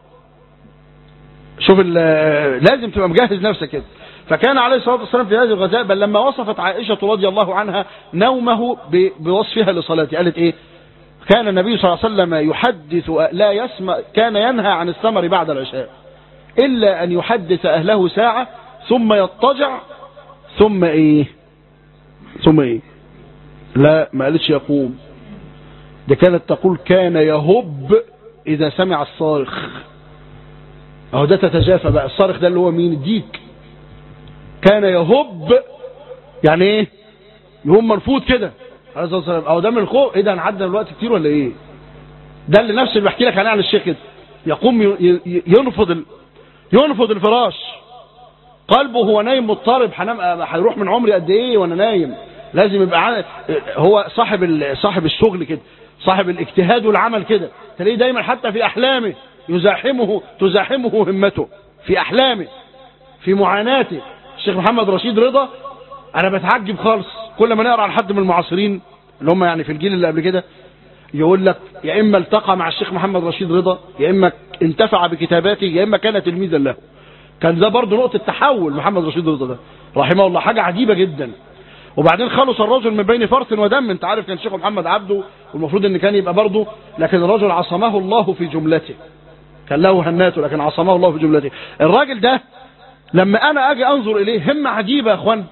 شوف لازم تبقى مجهز نفسك كده فكان عليه الصلاة والسلام في هذه الغزاء بل لما وصفت عائشة رضي الله عنها نومه بوصفها لصلاته قالت ايه كان النبي صلى الله عليه وسلم يحدث لا يسمع كان ينهى عن السمر بعد العشاء إلا أن يحدث أهله ساعة ثم يضطجع ثم ايه ثم ايه لا ما قالتش يقوم ده كانت تقول كان يهب إذا سمع الصارخ اهو ده تتجافى بقى الصارخ ده اللي هو مين الديك كان يهب يعني ايه يهب مرفوض كده عليه الصلاه والسلام اهو ده من الخوف ايه ده هنعدى الوقت كتير ولا ايه ده اللي نفس اللي بحكي لك عليه عن الشيخ كده يقوم ينفض ال... ينفض الفراش قلبه هو نايم مضطرب هنام هيروح من عمري قد ايه وانا نايم لازم يبقى عن... هو صاحب ال... صاحب الشغل كده صاحب الاجتهاد والعمل كده تلاقيه دايما حتى في احلامه يزاحمه تزاحمه همته في احلامه في معاناته الشيخ محمد رشيد رضا انا بتعجب خالص كل ما نقرا عن حد من المعاصرين اللي هم يعني في الجيل اللي قبل كده يقول لك يا اما التقى مع الشيخ محمد رشيد رضا يا اما انتفع بكتاباته يا اما كان تلميذا له كان ده برضه نقطه تحول محمد رشيد رضا ده رحمه الله حاجه عجيبه جدا وبعدين خلص الرجل من بين فرث ودم انت عارف كان الشيخ محمد عبده والمفروض ان كان يبقى برضه لكن الرجل عصمه الله في جملته كان له هناته لكن عصمه الله في جملته الراجل ده لما انا اجي انظر اليه همة عجيبة يا اخوان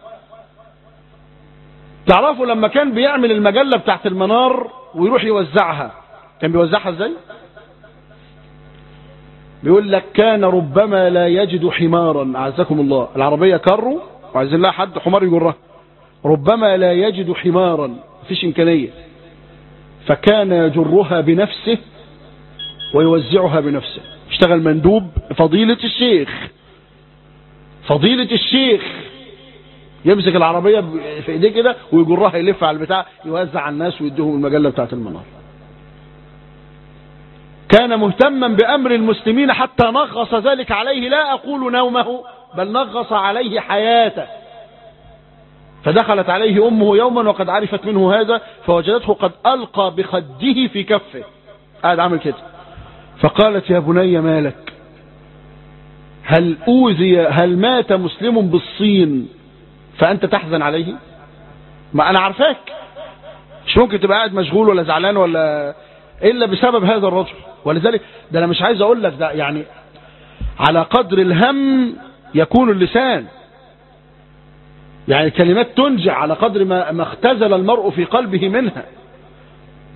تعرفوا لما كان بيعمل المجلة بتاعت المنار ويروح يوزعها كان بيوزعها ازاي بيقول لك كان ربما لا يجد حمارا اعزكم الله العربية كروا وعايزين لها حد حمار يجرها ربما لا يجد حمارا مفيش امكانية فكان يجرها بنفسه ويوزعها بنفسه اشتغل مندوب فضيلة الشيخ فضيلة الشيخ يمسك العربية في ايديه كده ويجرها يلف على البتاع يوزع على الناس ويديهم المجلة بتاعت المنار كان مهتما بأمر المسلمين حتى نغص ذلك عليه لا أقول نومه بل نغص عليه حياته فدخلت عليه أمه يوما وقد عرفت منه هذا فوجدته قد ألقى بخده في كفه قاعد عامل كده فقالت يا بني مالك هل أوذي هل مات مسلم بالصين فأنت تحزن عليه ما أنا عارفاك مش ممكن تبقى قاعد مشغول ولا زعلان ولا إلا بسبب هذا الرجل ولذلك ده أنا مش عايز أقول لك ده يعني على قدر الهم يكون اللسان يعني الكلمات تنجع على قدر ما, ما اختزل المرء في قلبه منها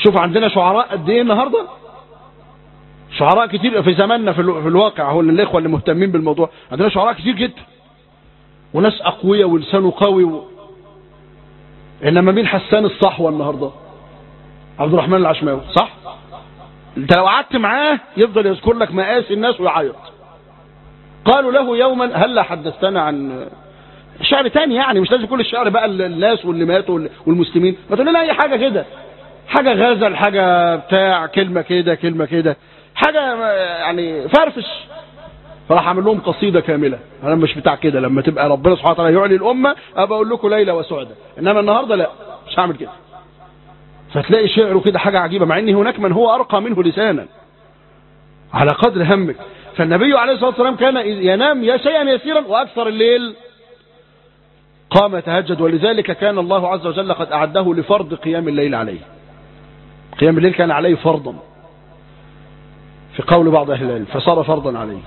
شوف عندنا شعراء قد ايه النهارده شعراء كتير في زماننا في, الو... في الواقع هو الاخوه اللي مهتمين بالموضوع عندنا شعراء كتير جدا وناس اقوياء ولسانه قوي و... انما مين حسان الصحوه النهارده عبد الرحمن العشماوي صح انت لو قعدت معاه يفضل يذكر لك مآسي الناس ويعيط قالوا له يوما هلا حدثتنا عن شعر تاني يعني مش لازم كل الشعر بقى الناس واللي ماتوا والمسلمين ما تقول لنا اي حاجه كده حاجه غزل حاجه بتاع كلمه كده كلمه كده حاجه يعني فرفش فراح اعمل لهم قصيده كامله انا مش بتاع كده لما تبقى ربنا سبحانه وتعالى يعلي الامه ابقى اقول لكم ليلى وسعده انما النهارده لا مش هعمل كده فتلاقي شعره كده حاجه عجيبه مع ان هناك من هو ارقى منه لسانا على قدر همك فالنبي عليه الصلاه والسلام كان ينام شيئا يسيرا واكثر الليل قام يتهجد ولذلك كان الله عز وجل قد أعده لفرض قيام الليل عليه قيام الليل كان عليه فرضا في قول بعض أهل العلم فصار فرضا عليه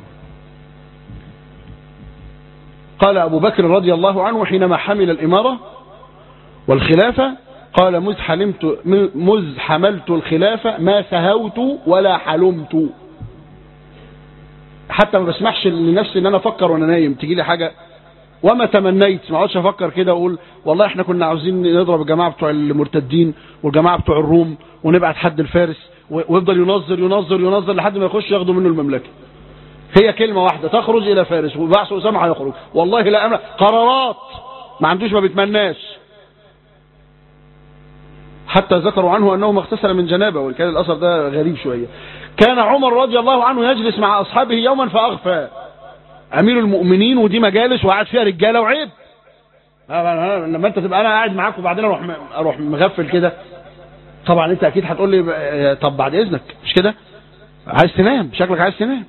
قال أبو بكر رضي الله عنه حينما حمل الإمارة والخلافة قال مذ حلمت مذ حملت الخلافة ما سهوت ولا حلمت حتى ما بسمحش لنفسي ان انا افكر وانا نايم تيجي لي حاجه وما تمنيت ما اقعدش افكر كده اقول والله احنا كنا عاوزين نضرب الجماعه بتوع المرتدين والجماعه بتوع الروم ونبعت حد الفارس ويفضل ينظر ينظر ينظر لحد ما يخش ياخدوا منه المملكه هي كلمه واحده تخرج الى فارس وبعث اسامه هيخرج والله لا امر قرارات ما عندوش ما بيتمناش حتى ذكروا عنه انه ما اغتسل من جنابه وكان الاثر ده غريب شويه كان عمر رضي الله عنه يجلس مع اصحابه يوما فاغفى امير المؤمنين ودي مجالس وقاعد فيها رجاله وعيب لما انت تبقى انا قاعد معاك وبعدين اروح اروح مغفل كده طبعا انت اكيد هتقول لي طب بعد اذنك مش كده عايز تنام شكلك عايز تنام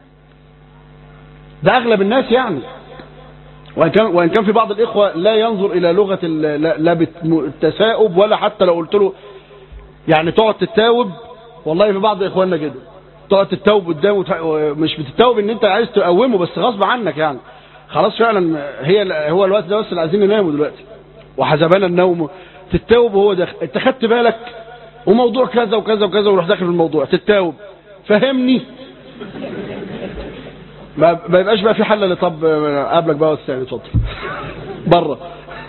ده اغلب الناس يعني وان كان وان كان في بعض الاخوه لا ينظر الى لغه لا بالتثاؤب ولا حتى لو قلت له يعني تقعد تتاوب والله في بعض اخواننا كده تقعد تتوب قدامه مش بتتوب ان انت عايز تقومه بس غصب عنك يعني خلاص فعلا هي هو الوقت ده بس اللي عايزين ننامه دلوقتي وحسبنا النوم تتوب وهو داخل انت خدت بالك وموضوع كذا وكذا وكذا وروح داخل في الموضوع تتوب فهمني ما ما يبقاش بقى في حل اللي طب قابلك بقى والثاني اتفضل بره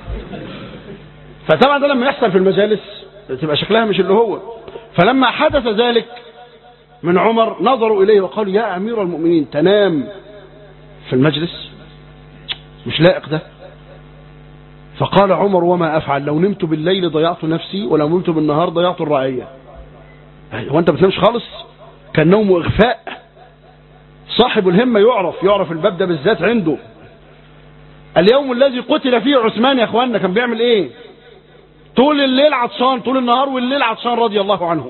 فطبعا ده لما يحصل في المجالس تبقى شكلها مش اللي هو فلما حدث ذلك من عمر نظروا إليه وقالوا يا أمير المؤمنين تنام في المجلس مش لائق ده فقال عمر وما أفعل لو نمت بالليل ضيعت نفسي ولو نمت بالنهار ضيعت الرعية هو أنت بتنامش خالص كان نوم إغفاء صاحب الهمة يعرف يعرف الباب ده بالذات عنده اليوم الذي قتل فيه عثمان يا اخواننا كان بيعمل ايه طول الليل عطشان طول النهار والليل عطشان رضي الله عنه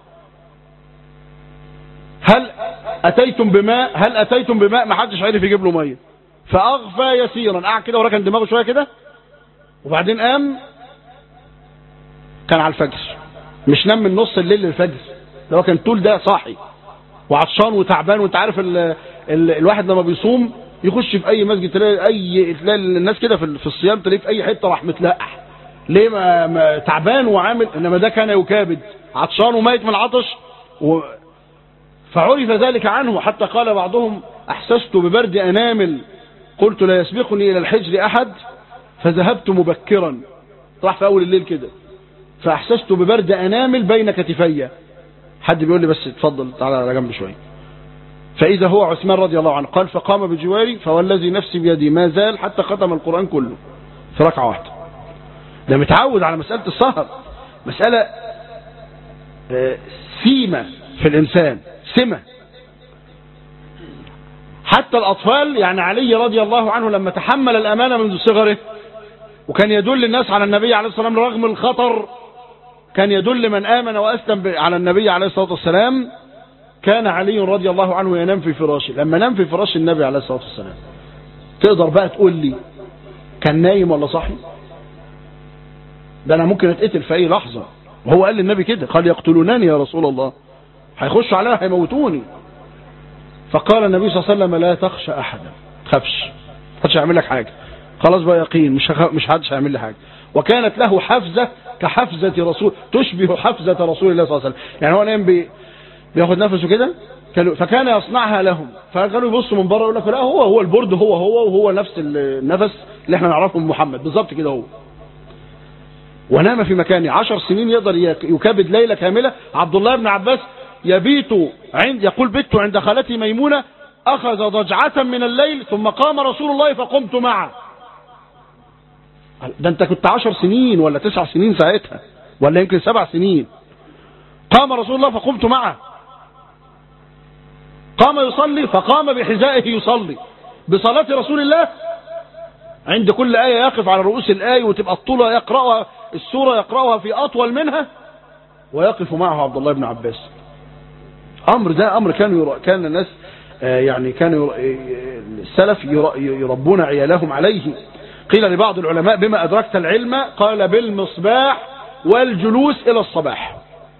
هل اتيتم بماء هل اتيتم بماء ما حدش عرف يجيب له ميه فاغفى يسيرا قعد كده وركن دماغه شويه كده وبعدين قام كان على الفجر مش نام من نص الليل للفجر ده هو كان طول ده صاحي وعطشان وتعبان وانت عارف ال ال الواحد لما بيصوم يخش في اي مسجد تلاقي اي تلاقي الناس كده في, في الصيام تلاقيه في اي حته راح متلقح ليه ما, ما تعبان وعامل انما ده كان يكابد عطشان وميت من العطش و فعرف ذلك عنه حتى قال بعضهم احسست ببرد انامل قلت لا يسبقني الى الحجر احد فذهبت مبكرا راح في اول الليل كده فاحسست ببرد انامل بين كتفي حد بيقول لي بس اتفضل تعالى على جنب شويه فإذا هو عثمان رضي الله عنه قال فقام بجواري فوالذي نفسي بيدي ما زال حتى ختم القرآن كله في ركعة واحدة ده متعود على مسألة السهر مسألة سيمة في الإنسان سمة حتى الأطفال يعني علي رضي الله عنه لما تحمل الأمانة منذ صغره وكان يدل الناس على النبي عليه الصلاة والسلام رغم الخطر كان يدل من آمن وأسلم على النبي عليه الصلاة والسلام كان علي رضي الله عنه ينام في فراشه لما نام في فراش النبي عليه الصلاة والسلام تقدر بقى تقول لي كان نايم ولا صاحي ده انا ممكن اتقتل في اي لحظة وهو قال للنبي كده قال يقتلونني يا رسول الله هيخشوا عليها هيموتوني فقال النبي صلى الله عليه وسلم لا تخشى احدا تخافش محدش هيعمل لك حاجة خلاص بقى يقين مش مش حدش هيعمل لي حاجة وكانت له حفزة كحفزة رسول تشبه حفزة رسول الله صلى الله عليه وسلم يعني هو نايم بي بياخد نفسه كده كانوا فكان يصنعها لهم فكانوا يبصوا من بره يقول لك لا هو هو البرد هو هو وهو نفس النفس اللي احنا نعرفه من محمد بالظبط كده هو ونام في مكانه عشر سنين يقدر يكابد ليلة كاملة عبد الله بن عباس يبيت عند يقول بت عند خالتي ميمونة أخذ ضجعة من الليل ثم قام رسول الله فقمت معه ده انت كنت عشر سنين ولا تسع سنين ساعتها ولا يمكن سبع سنين قام رسول الله فقمت معه قام يصلي فقام بحذائه يصلي بصلاة رسول الله عند كل آية يقف على رؤوس الآية وتبقى الطولة يقرأها السورة يقرأها في أطول منها ويقف معه عبد الله بن عباس أمر ده أمر كان يرى كان الناس يعني كانوا السلف يربون عيالهم عليه قيل لبعض العلماء بما أدركت العلم قال بالمصباح والجلوس إلى الصباح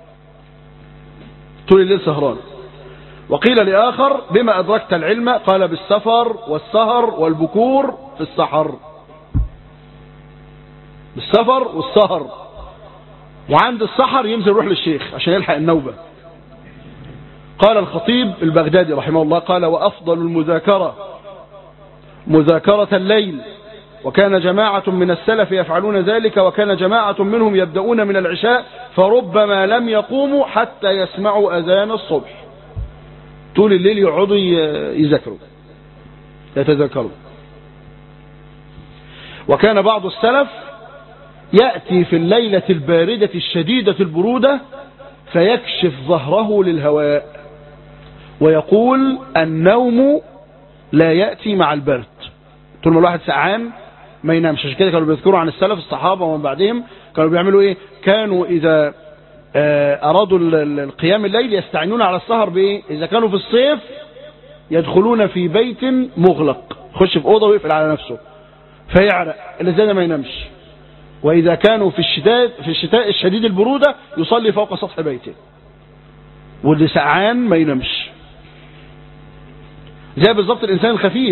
طول الليل سهران وقيل لآخر بما أدركت العلم قال بالسفر والسهر والبكور في السحر بالسفر والسهر وعند السحر ينزل يروح للشيخ عشان يلحق النوبة قال الخطيب البغدادي رحمه الله قال وأفضل المذاكرة مذاكرة الليل وكان جماعة من السلف يفعلون ذلك وكان جماعة منهم يبدأون من العشاء فربما لم يقوموا حتى يسمعوا أذان الصبح طول الليل يقعدوا يذاكروا يتذكروا وكان بعض السلف يأتي في الليلة الباردة الشديدة البرودة فيكشف ظهره للهواء ويقول النوم لا يأتي مع البرد طول ما الواحد سعان ما ينامش عشان كده كانوا بيذكروا عن السلف الصحابة ومن بعدهم كانوا بيعملوا ايه كانوا اذا ارادوا القيام الليل يستعينون على السهر بايه اذا كانوا في الصيف يدخلون في بيت مغلق يخش في اوضه ويقفل على نفسه فيعرق اللي زي ده ما ينامش واذا كانوا في الشتاء في الشتاء الشديد البروده يصلي فوق سطح بيته واللي سعان ما ينامش زي بالظبط الانسان الخفيف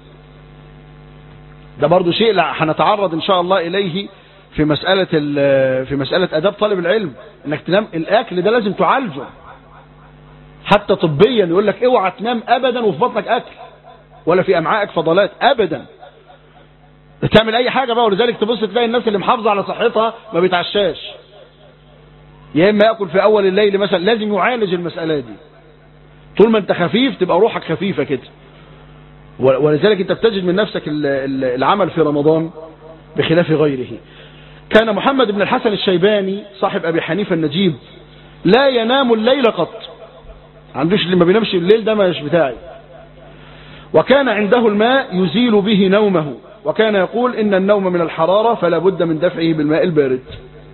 ده برضو شيء هنتعرض ان شاء الله اليه في مسألة في مسألة اداب طالب العلم انك تنام الاكل ده لازم تعالجه حتى طبيا يقول لك اوعى تنام ابدا وفي بطنك اكل ولا في امعائك فضلات ابدا تعمل اي حاجة بقى ولذلك تبص تلاقي الناس اللي محافظة على صحتها ما بيتعشاش يا اما ياكل في اول الليل مثلا لازم يعالج المسألة دي طول ما انت خفيف تبقى روحك خفيفة كده ولذلك انت بتجد من نفسك العمل في رمضان بخلاف غيره كان محمد بن الحسن الشيباني صاحب ابي حنيفة النجيب لا ينام الليل قط عندوش اللي ما بينامش الليل ده مش بتاعي وكان عنده الماء يزيل به نومه وكان يقول ان النوم من الحرارة فلا بد من دفعه بالماء البارد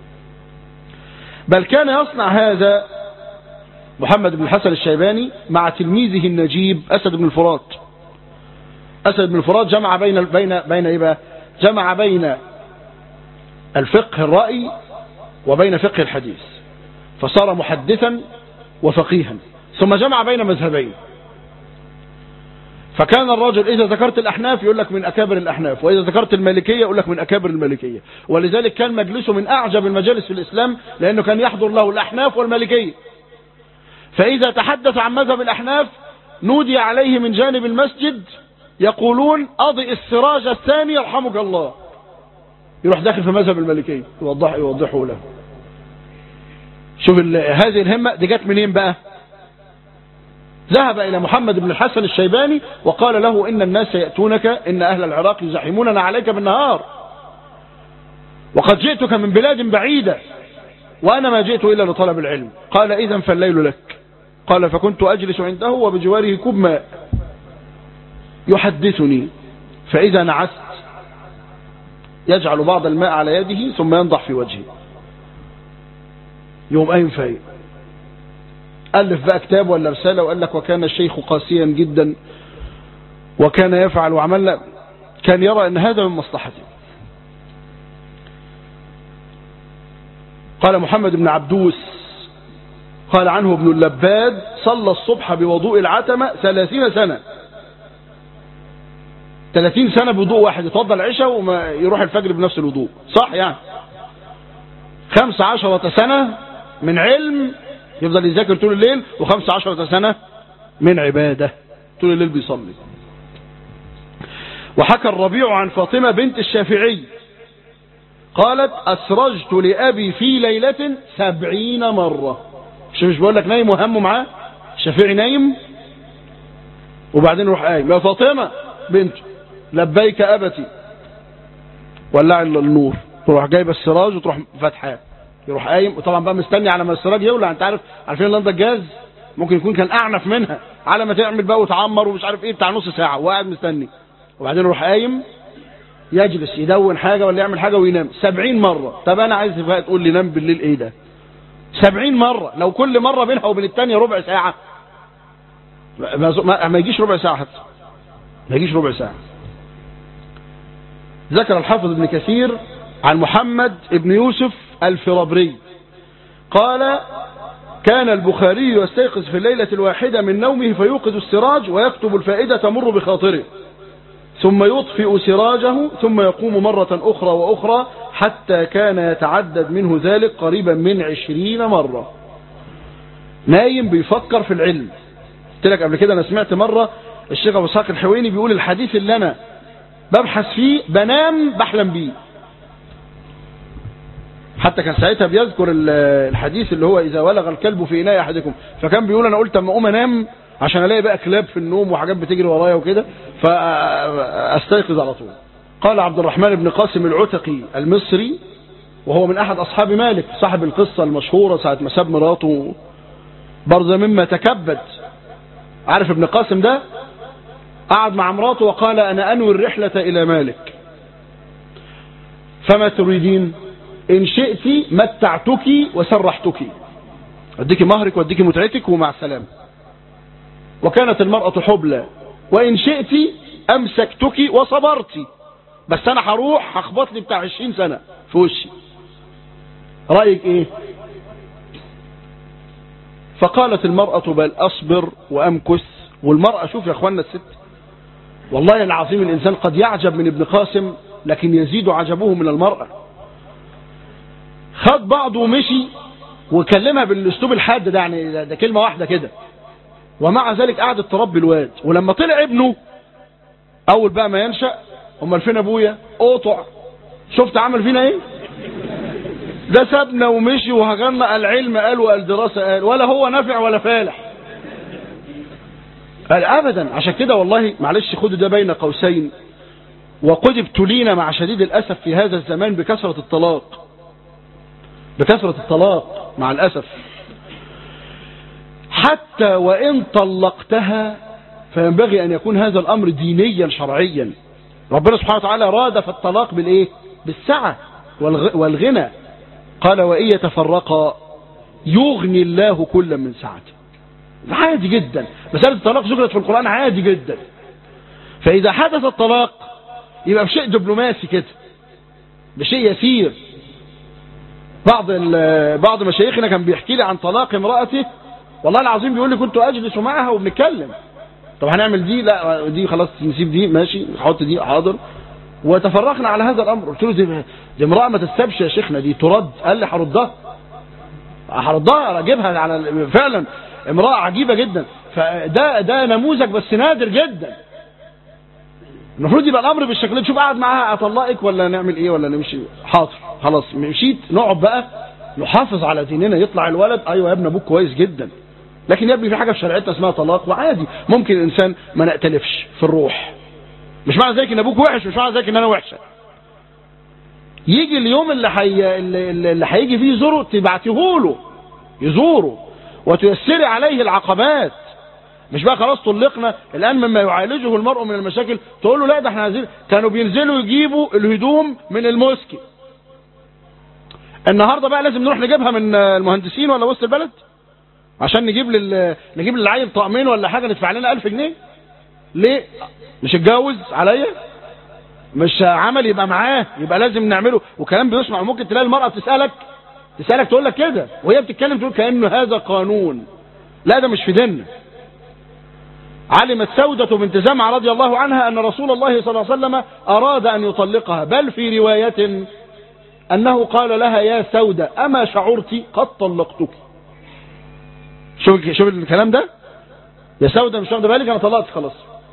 بل كان يصنع هذا محمد بن الحسن الشيباني مع تلميذه النجيب أسد بن الفرات أسد بن الفرات جمع بين بين بين إيه بقى؟ جمع بين الفقه الرأي وبين فقه الحديث فصار محدثا وفقيها ثم جمع بين مذهبين فكان الرجل إذا ذكرت الأحناف يقول لك من أكابر الأحناف وإذا ذكرت المالكية يقول لك من أكابر المالكية ولذلك كان مجلسه من أعجب المجالس في الإسلام لأنه كان يحضر له الأحناف والمالكية فإذا تحدث عن مذهب الأحناف نودي عليه من جانب المسجد يقولون أضئ السراج الثاني يرحمك الله يروح داخل في مذهب المالكية يوضح يوضحه له شوف هذه الهمة دي جت منين بقى ذهب إلى محمد بن الحسن الشيباني وقال له إن الناس يأتونك إن أهل العراق يزاحموننا عليك بالنهار وقد جئتك من بلاد بعيدة وأنا ما جئت إلا لطلب العلم قال إذا فالليل لك قال فكنت أجلس عنده وبجواره كوب ماء يحدثني فإذا نعست يجعل بعض الماء على يده ثم ينضح في وجهه يوم أين فايق ألف بقى كتاب ولا رسالة وقال لك وكان الشيخ قاسيا جدا وكان يفعل وعمل كان يرى أن هذا من مصلحته قال محمد بن عبدوس قال عنه ابن اللباد صلى الصبح بوضوء العتمة ثلاثين سنة ثلاثين سنة بوضوء واحد يتوضى العشاء وما يروح الفجر بنفس الوضوء صح يعني خمس عشرة سنة من علم يفضل يذاكر طول الليل وخمس عشرة سنة من عبادة طول الليل بيصلي وحكى الربيع عن فاطمة بنت الشافعي قالت أسرجت لأبي في ليلة سبعين مرة مش مش بقول لك نايم وهمه معاه الشافعي نايم وبعدين يروح قايم يا فاطمة بنته لبيك أبتي ولع النور تروح جايبه السراج وتروح فاتحاه يروح قايم وطبعا بقى مستني على ما السراج يولع انت عارف عارفين لندا الجاز ممكن يكون كان اعنف منها على ما تعمل بقى وتعمر ومش عارف ايه بتاع نص ساعه وقاعد مستني وبعدين يروح قايم يجلس يدون حاجه ولا يعمل حاجه وينام سبعين مره طب انا عايز بقى تقول لي نام بالليل ايه ده سبعين مره لو كل مره بينها وبين الثانيه ربع ساعه ما, ما, ما يجيش ربع ساعه حتى ما يجيش ربع ساعه ذكر الحافظ ابن كثير عن محمد ابن يوسف الفرابري قال كان البخاري يستيقظ في الليلة الواحدة من نومه فيوقظ السراج ويكتب الفائدة تمر بخاطره ثم يطفئ سراجه ثم يقوم مرة أخرى وأخرى حتى كان يتعدد منه ذلك قريبا من عشرين مرة نايم بيفكر في العلم قلت لك قبل كده أنا سمعت مرة الشيخ أبو اسحاق الحويني بيقول الحديث اللي أنا ببحث فيه بنام بحلم بيه حتى كان ساعتها بيذكر الحديث اللي هو إذا ولغ الكلب في إناء أحدكم فكان بيقول أنا قلت أما أقوم أنام عشان ألاقي بقى كلاب في النوم وحاجات بتجري ورايا وكده فأستيقظ على طول قال عبد الرحمن بن قاسم العتقي المصري وهو من أحد أصحاب مالك صاحب القصة المشهورة ساعة ما ساب مراته برضه مما تكبد عارف ابن قاسم ده قعد مع مراته وقال أنا أنوي الرحلة إلى مالك فما تريدين إن شئت متعتك وسرحتك أديك مهرك وأديك متعتك ومع السلامة وكانت المرأة حبلى وإن شئت أمسكتك وصبرت بس أنا هروح هخبط لي بتاع 20 سنة في وشي رأيك إيه فقالت المرأة بل أصبر وأمكث والمرأة شوف يا أخوانا الست والله العظيم الإنسان قد يعجب من ابن قاسم لكن يزيد عجبه من المرأة خد بعضه ومشي وكلمها بالاسلوب الحاد ده يعني ده, ده كلمة واحدة كده ومع ذلك قعدت تربي الواد ولما طلع ابنه اول بقى ما ينشأ امال فين ابويا قطع شفت عمل فينا ايه ده سابنا ومشي وهجرنا العلم قال والدراسة قال ولا هو نافع ولا فالح قال ابدا عشان كده والله معلش خدوا ده بين قوسين وقد ابتلينا مع شديد الاسف في هذا الزمان بكثرة الطلاق بكثرة الطلاق مع الاسف حتى وان طلقتها فينبغي ان يكون هذا الامر دينيا شرعيا ربنا سبحانه وتعالى رادف الطلاق بالايه بالسعة والغنى قال وإن يتفرقا يغني الله كلا من سعته عادي جدا مسألة الطلاق ذكرت في القرآن عادي جدا فإذا حدث الطلاق يبقى بشيء دبلوماسي كده بشيء يسير بعض بعض مشايخنا كان بيحكي لي عن طلاق امرأته والله العظيم بيقول لي كنت أجلس معها وبنتكلم طب هنعمل دي لا دي خلاص نسيب دي ماشي نحط دي حاضر وتفرقنا على هذا الامر قلت له دي, دي امراه ما تستبش يا شيخنا دي ترد قال لي هردها هردها اجيبها على فعلا امراه عجيبه جدا فده ده نموذج بس نادر جدا المفروض يبقى الامر بالشكل ده تشوف قاعد معاها اطلقك ولا نعمل ايه ولا نمشي حاضر خلاص مشيت نقعد بقى نحافظ على ديننا يطلع الولد ايوه يا ابن ابوك كويس جدا لكن يا ابني في حاجه في شريعتنا اسمها طلاق وعادي ممكن الانسان ما نأتلفش في الروح مش معنى ذلك ان ابوك وحش مش معنى ذلك ان انا وحشه يجي اليوم اللي حي... اللي هيجي فيه يزوره تبعتيه له يزوره وتيسري عليه العقبات مش بقى خلاص طلقنا الان مما يعالجه المرء من المشاكل تقول له لا ده احنا عايزين كانوا بينزلوا يجيبوا الهدوم من الموسكي النهارده بقى لازم نروح نجيبها من المهندسين ولا وسط البلد عشان نجيب لل... نجيب للعيل طقمين ولا حاجه ندفع لنا 1000 جنيه ليه مش اتجوز عليا مش عمل يبقى معاه يبقى لازم نعمله وكلام بيسمع ممكن تلاقي المرأة تسألك تسألك تقول لك كده وهي بتتكلم تقول كأنه هذا قانون لا ده مش في ديننا علمت سودة بنت زمعة رضي الله عنها أن رسول الله صلى الله عليه وسلم أراد أن يطلقها بل في رواية أنه قال لها يا سودة أما شعرت قد طلقتك شوف شوف الكلام ده يا سودة مش واخده بالك أنا طلقت خلاص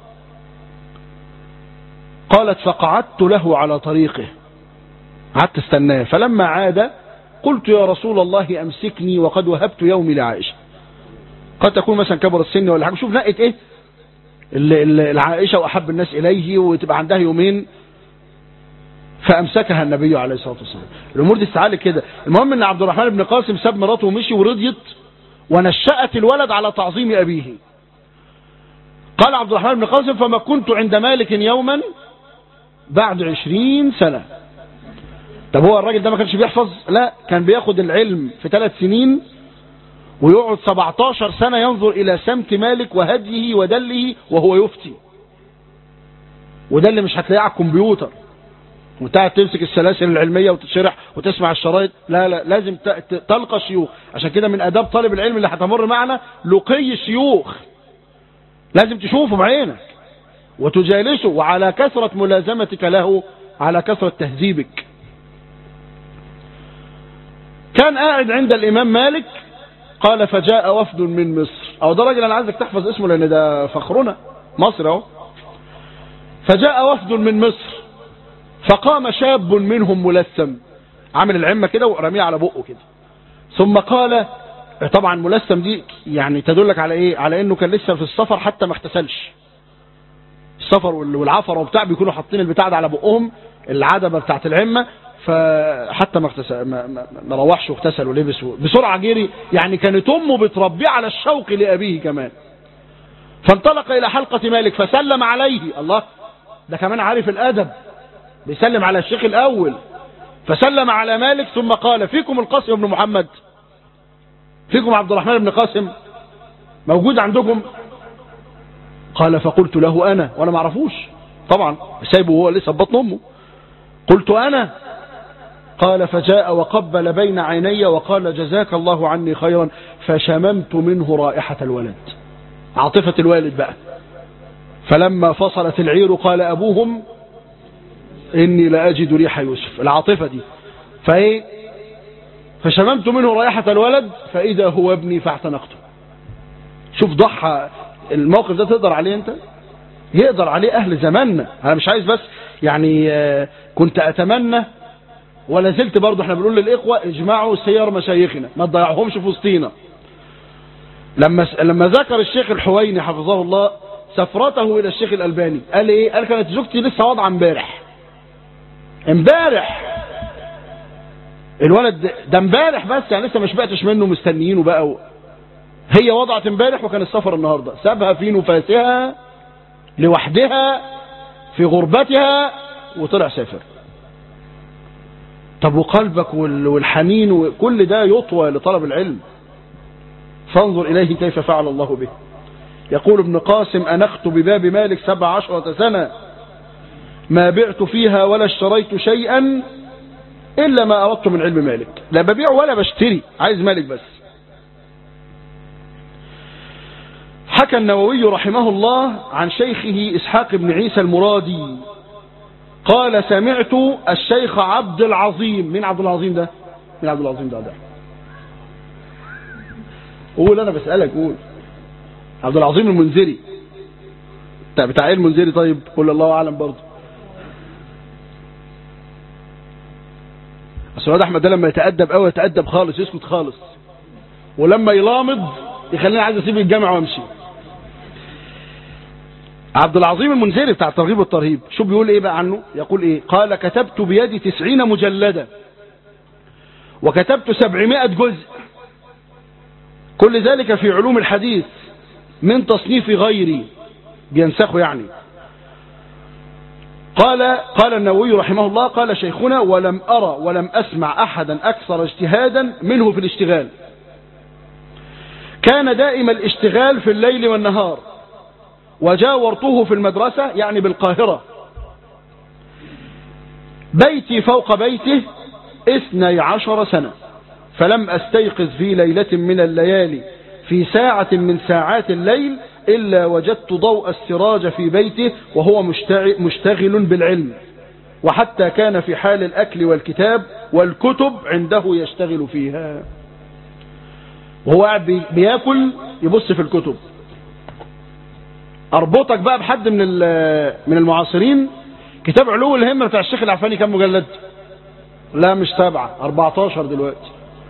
قالت فقعدت له على طريقه قعدت استناه فلما عاد قلت يا رسول الله أمسكني وقد وهبت يومي لعائشة قد تكون مثلا كبر السن ولا حاجة شوف نقت ايه العائشة وأحب الناس إليه وتبقى عندها يومين فأمسكها النبي عليه الصلاة والسلام الأمور دي استعالي كده المهم أن عبد الرحمن بن قاسم ساب مراته ومشي ورضيت ونشأت الولد على تعظيم أبيه قال عبد الرحمن بن قاسم فما كنت عند مالك يوما بعد عشرين سنة طب هو الراجل ده ما كانش بيحفظ لا كان بياخد العلم في ثلاث سنين ويقعد 17 سنة ينظر إلى سمت مالك وهديه ودله وهو يفتي وده اللي مش هتلاقيه على الكمبيوتر وتقعد تمسك السلاسل العلمية وتشرح وتسمع الشرايط لا لا لازم تلقى شيوخ عشان كده من أداب طالب العلم اللي هتمر معنا لقي الشيوخ لازم تشوفه بعينك وتجالسه وعلى كثرة ملازمتك له على كثرة تهذيبك كان قاعد عند الإمام مالك قال فجاء وفد من مصر او ده راجل انا عايزك تحفظ اسمه لان ده فخرنا مصر اهو فجاء وفد من مصر فقام شاب منهم ملثم عامل العمة كده ورميه على بقه كده ثم قال طبعا ملثم دي يعني تدلك على ايه على انه كان لسه في السفر حتى ما اغتسلش السفر والعفر وبتاع بيكونوا حاطين البتاع ده على بقهم العدبة بتاعت العمة فحتى ما اغتسل ما, ما, ما روحش واغتسل ولبس بسرعة جري يعني كانت امه بتربيه على الشوق لابيه كمان فانطلق الى حلقة مالك فسلم عليه الله ده كمان عارف الادب بيسلم على الشيخ الاول فسلم على مالك ثم قال فيكم القاسم بن محمد فيكم عبد الرحمن بن قاسم موجود عندكم قال فقلت له انا وانا ما اعرفوش طبعا سايبه وهو لسه بطن امه قلت انا قال فجاء وقبل بين عيني وقال جزاك الله عني خيرا فشممت منه رائحة الولد عاطفة الوالد بقى فلما فصلت العير قال أبوهم إني لأجد ريح يوسف العاطفة دي فإيه فشممت منه رائحة الولد فإذا هو ابني فاعتنقته شوف ضحى الموقف ده تقدر عليه انت يقدر عليه أهل زماننا أنا مش عايز بس يعني كنت أتمنى ولا زلت برضه احنا بنقول للإخوة اجمعوا سير مشايخنا ما تضيعهمش في وسطينا لما لما ذكر الشيخ الحويني حفظه الله سفرته إلى الشيخ الألباني قال إيه قال كانت زوجتي لسه واضعه امبارح امبارح الولد ده امبارح بس يعني لسه ما شبعتش منه مستنيينه بقى و... هي وضعت امبارح وكان السفر النهارده سابها في نفاسها لوحدها في غربتها وطلع سافر طب وقلبك والحنين وكل ده يطوى لطلب العلم فانظر إليه كيف فعل الله به يقول ابن قاسم أنخت بباب مالك سبع عشرة سنة ما بعت فيها ولا اشتريت شيئا إلا ما أردت من علم مالك لا ببيع ولا بشتري عايز مالك بس حكى النووي رحمه الله عن شيخه إسحاق بن عيسى المرادي قال سمعت الشيخ عبد العظيم مين عبد العظيم ده مين عبد العظيم ده ده قول انا بسألك قول عبد العظيم المنذري بتاع ايه المنذري طيب قول الله اعلم برضه اصل الواد احمد ده لما يتأدب قوي يتأدب خالص يسكت خالص ولما يلامض يخليني عايز اسيب الجامع وامشي عبد العظيم المنذري بتاع الترغيب والترهيب شو بيقول ايه بقى عنه يقول ايه قال كتبت بيدي تسعين مجلدة وكتبت سبعمائة جزء كل ذلك في علوم الحديث من تصنيف غيري بينسخه يعني قال قال النووي رحمه الله قال شيخنا ولم أرى ولم أسمع أحدا أكثر اجتهادا منه في الاشتغال كان دائم الاشتغال في الليل والنهار وجاورته في المدرسة يعني بالقاهرة بيتي فوق بيته اثني عشر سنة فلم استيقظ في ليلة من الليالي في ساعة من ساعات الليل إلا وجدت ضوء السراج في بيته وهو مشتغل بالعلم وحتى كان في حال الأكل والكتاب والكتب عنده يشتغل فيها وهو قاعد بي- بياكل يبص في الكتب اربطك بقى بحد من ال- من المعاصرين كتاب علو الهمة بتاع الشيخ العفاني كام مجلد لا مش سبعة 14 دلوقتي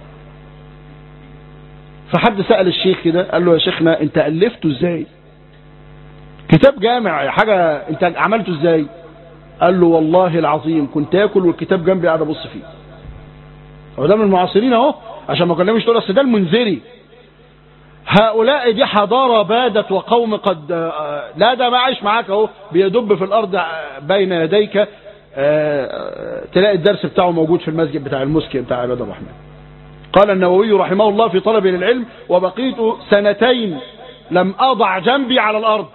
فحد سأل الشيخ كده قال له يا شيخنا انت ألفته ازاي كتاب جامع حاجة انت عملته ازاي قال له والله العظيم كنت اكل والكتاب جنبي قاعد ابص فيه هو ده من المعاصرين اهو عشان ما كلمش تقول اصل ده المنذري هؤلاء دي حضارة بادت وقوم قد آه، لا ده ما عايش معاك اهو بيدب في الارض آه، بين يديك آه، آه، تلاقي الدرس بتاعه موجود في المسجد بتاع المسكي بتاع عباد الرحمن قال النووي رحمه الله في طلب للعلم وبقيت سنتين لم أضع جنبي على الأرض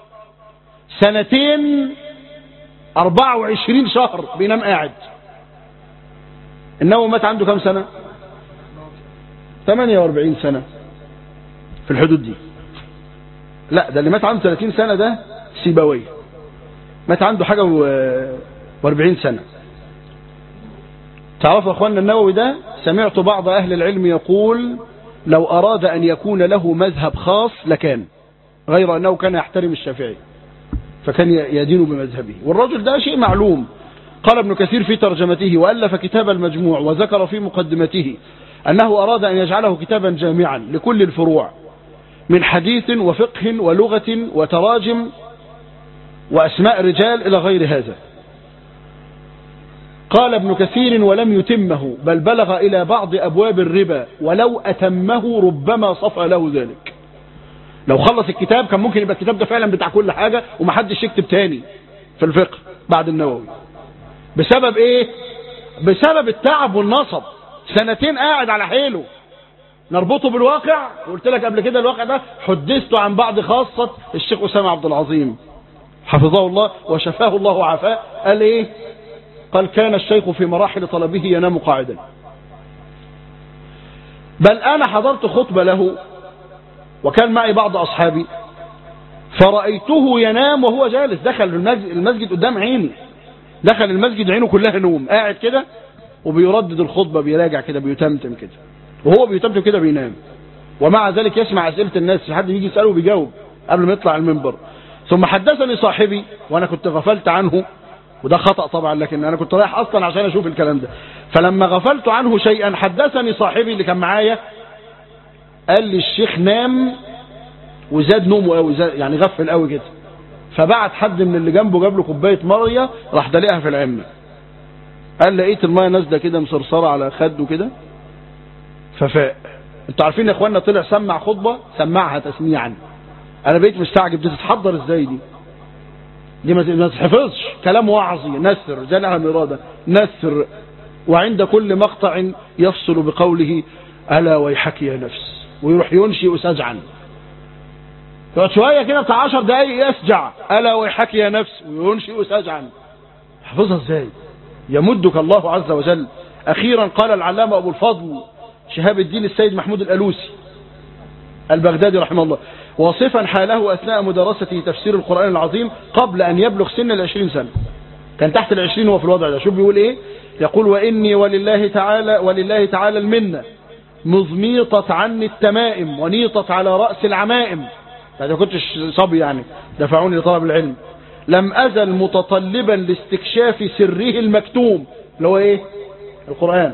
سنتين 24 شهر بينام قاعد النووي مات عنده كم سنة 48 سنة في الحدود دي لا ده اللي مات عنده 30 سنة ده سيبويه مات عنده حاجة و40 سنة تعرفوا يا اخوانا النووي ده سمعت بعض اهل العلم يقول لو اراد ان يكون له مذهب خاص لكان غير انه كان يحترم الشافعي فكان يدين بمذهبه والرجل ده شيء معلوم قال ابن كثير في ترجمته والف كتاب المجموع وذكر في مقدمته انه اراد ان يجعله كتابا جامعا لكل الفروع من حديث وفقه ولغة وتراجم واسماء رجال الى غير هذا قال ابن كثير ولم يتمه بل بلغ إلى بعض أبواب الربا ولو أتمه ربما صفى له ذلك لو خلص الكتاب كان ممكن يبقى الكتاب ده فعلا بتاع كل حاجة ومحدش يكتب تاني في الفقه بعد النووي بسبب ايه بسبب التعب والنصب سنتين قاعد على حيله نربطه بالواقع وقلت لك قبل كده الواقع ده حدثت عن بعض خاصة الشيخ أسامة عبد العظيم حفظه الله وشفاه الله وعافاه قال ايه قال كان الشيخ في مراحل طلبه ينام قاعدا بل أنا حضرت خطبة له وكان معي بعض أصحابي فرأيته ينام وهو جالس دخل المسجد, المسجد قدام عيني دخل المسجد عينه كلها نوم قاعد كده وبيردد الخطبة بيراجع كده بيتمتم كده وهو بيتمتم كده بينام ومع ذلك يسمع أسئلة الناس حد يجي يسأله وبيجاوب قبل ما يطلع المنبر ثم حدثني صاحبي وأنا كنت غفلت عنه وده خطأ طبعا لكن أنا كنت رايح أصلا عشان أشوف الكلام ده فلما غفلت عنه شيئا حدثني صاحبي اللي كان معايا قال لي الشيخ نام وزاد نومه قوي زاد يعني غفل قوي كده فبعت حد من اللي جنبه جاب له كوبايه ميه راح دلقها في العمه قال لقيت الميه نازله كده مصرصره على خده كده ففاق انتوا عارفين يا اخوانا طلع سمع خطبه سمعها تسميعا انا بقيت مستعجب دي تتحضر ازاي دي دي ما تحفظش كلام وعظي نسر زي نعم الإرادة نسر وعند كل مقطع يفصل بقوله ألا ويحك يا نفس ويروح ينشئ سجعا يقعد شوية كده بتاع عشر دقايق يسجع ألا ويحك يا نفس وينشئ سجعا حفظها ازاي يمدك الله عز وجل أخيرا قال العلامة أبو الفضل شهاب الدين السيد محمود الألوسي البغدادي رحمه الله واصفا حاله أثناء مدرسته تفسير القرآن العظيم قبل أن يبلغ سن العشرين سنة كان تحت العشرين هو في الوضع ده شوف بيقول إيه يقول وإني ولله تعالى ولله تعالى المنة مضميطت عني التمائم ونيطت على رأس العمائم ما كنتش صبي يعني دفعوني لطلب العلم لم أزل متطلبا لاستكشاف سره المكتوم اللي هو إيه القرآن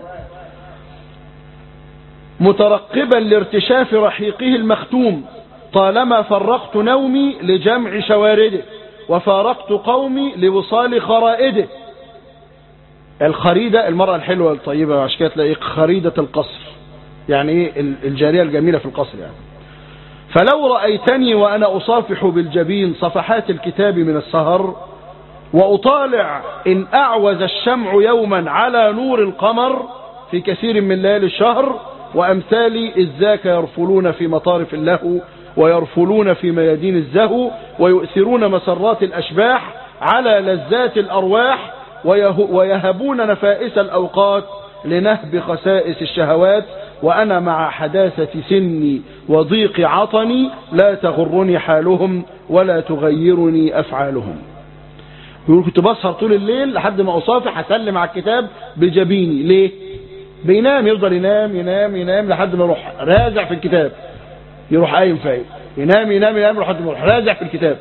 مترقبا لارتشاف رحيقه المختوم طالما فرقت نومي لجمع شوارده وفارقت قومي لوصال خرائده الخريدة المرأة الحلوة الطيبة عشان كده تلاقي خريدة القصر يعني ايه الجارية الجميلة في القصر يعني فلو رأيتني وأنا أصافح بالجبين صفحات الكتاب من السهر وأطالع إن أعوز الشمع يوما على نور القمر في كثير من ليالي الشهر وأمثالي إذ ذاك يرفلون في مطارف اللهو ويرفلون في ميادين الزهو ويؤثرون مسرات الأشباح على لذات الأرواح ويهبون نفائس الأوقات لنهب خسائس الشهوات وأنا مع حداثة سني وضيق عطني لا تغرني حالهم ولا تغيرني أفعالهم يقول كنت بسهر طول الليل لحد ما اصافح اسلم على الكتاب بجبيني ليه بينام يفضل ينام ينام ينام لحد ما يروح رازع في الكتاب يروح قايم فايق ينام ينام ينام لحد ما يروح رازع في الكتاب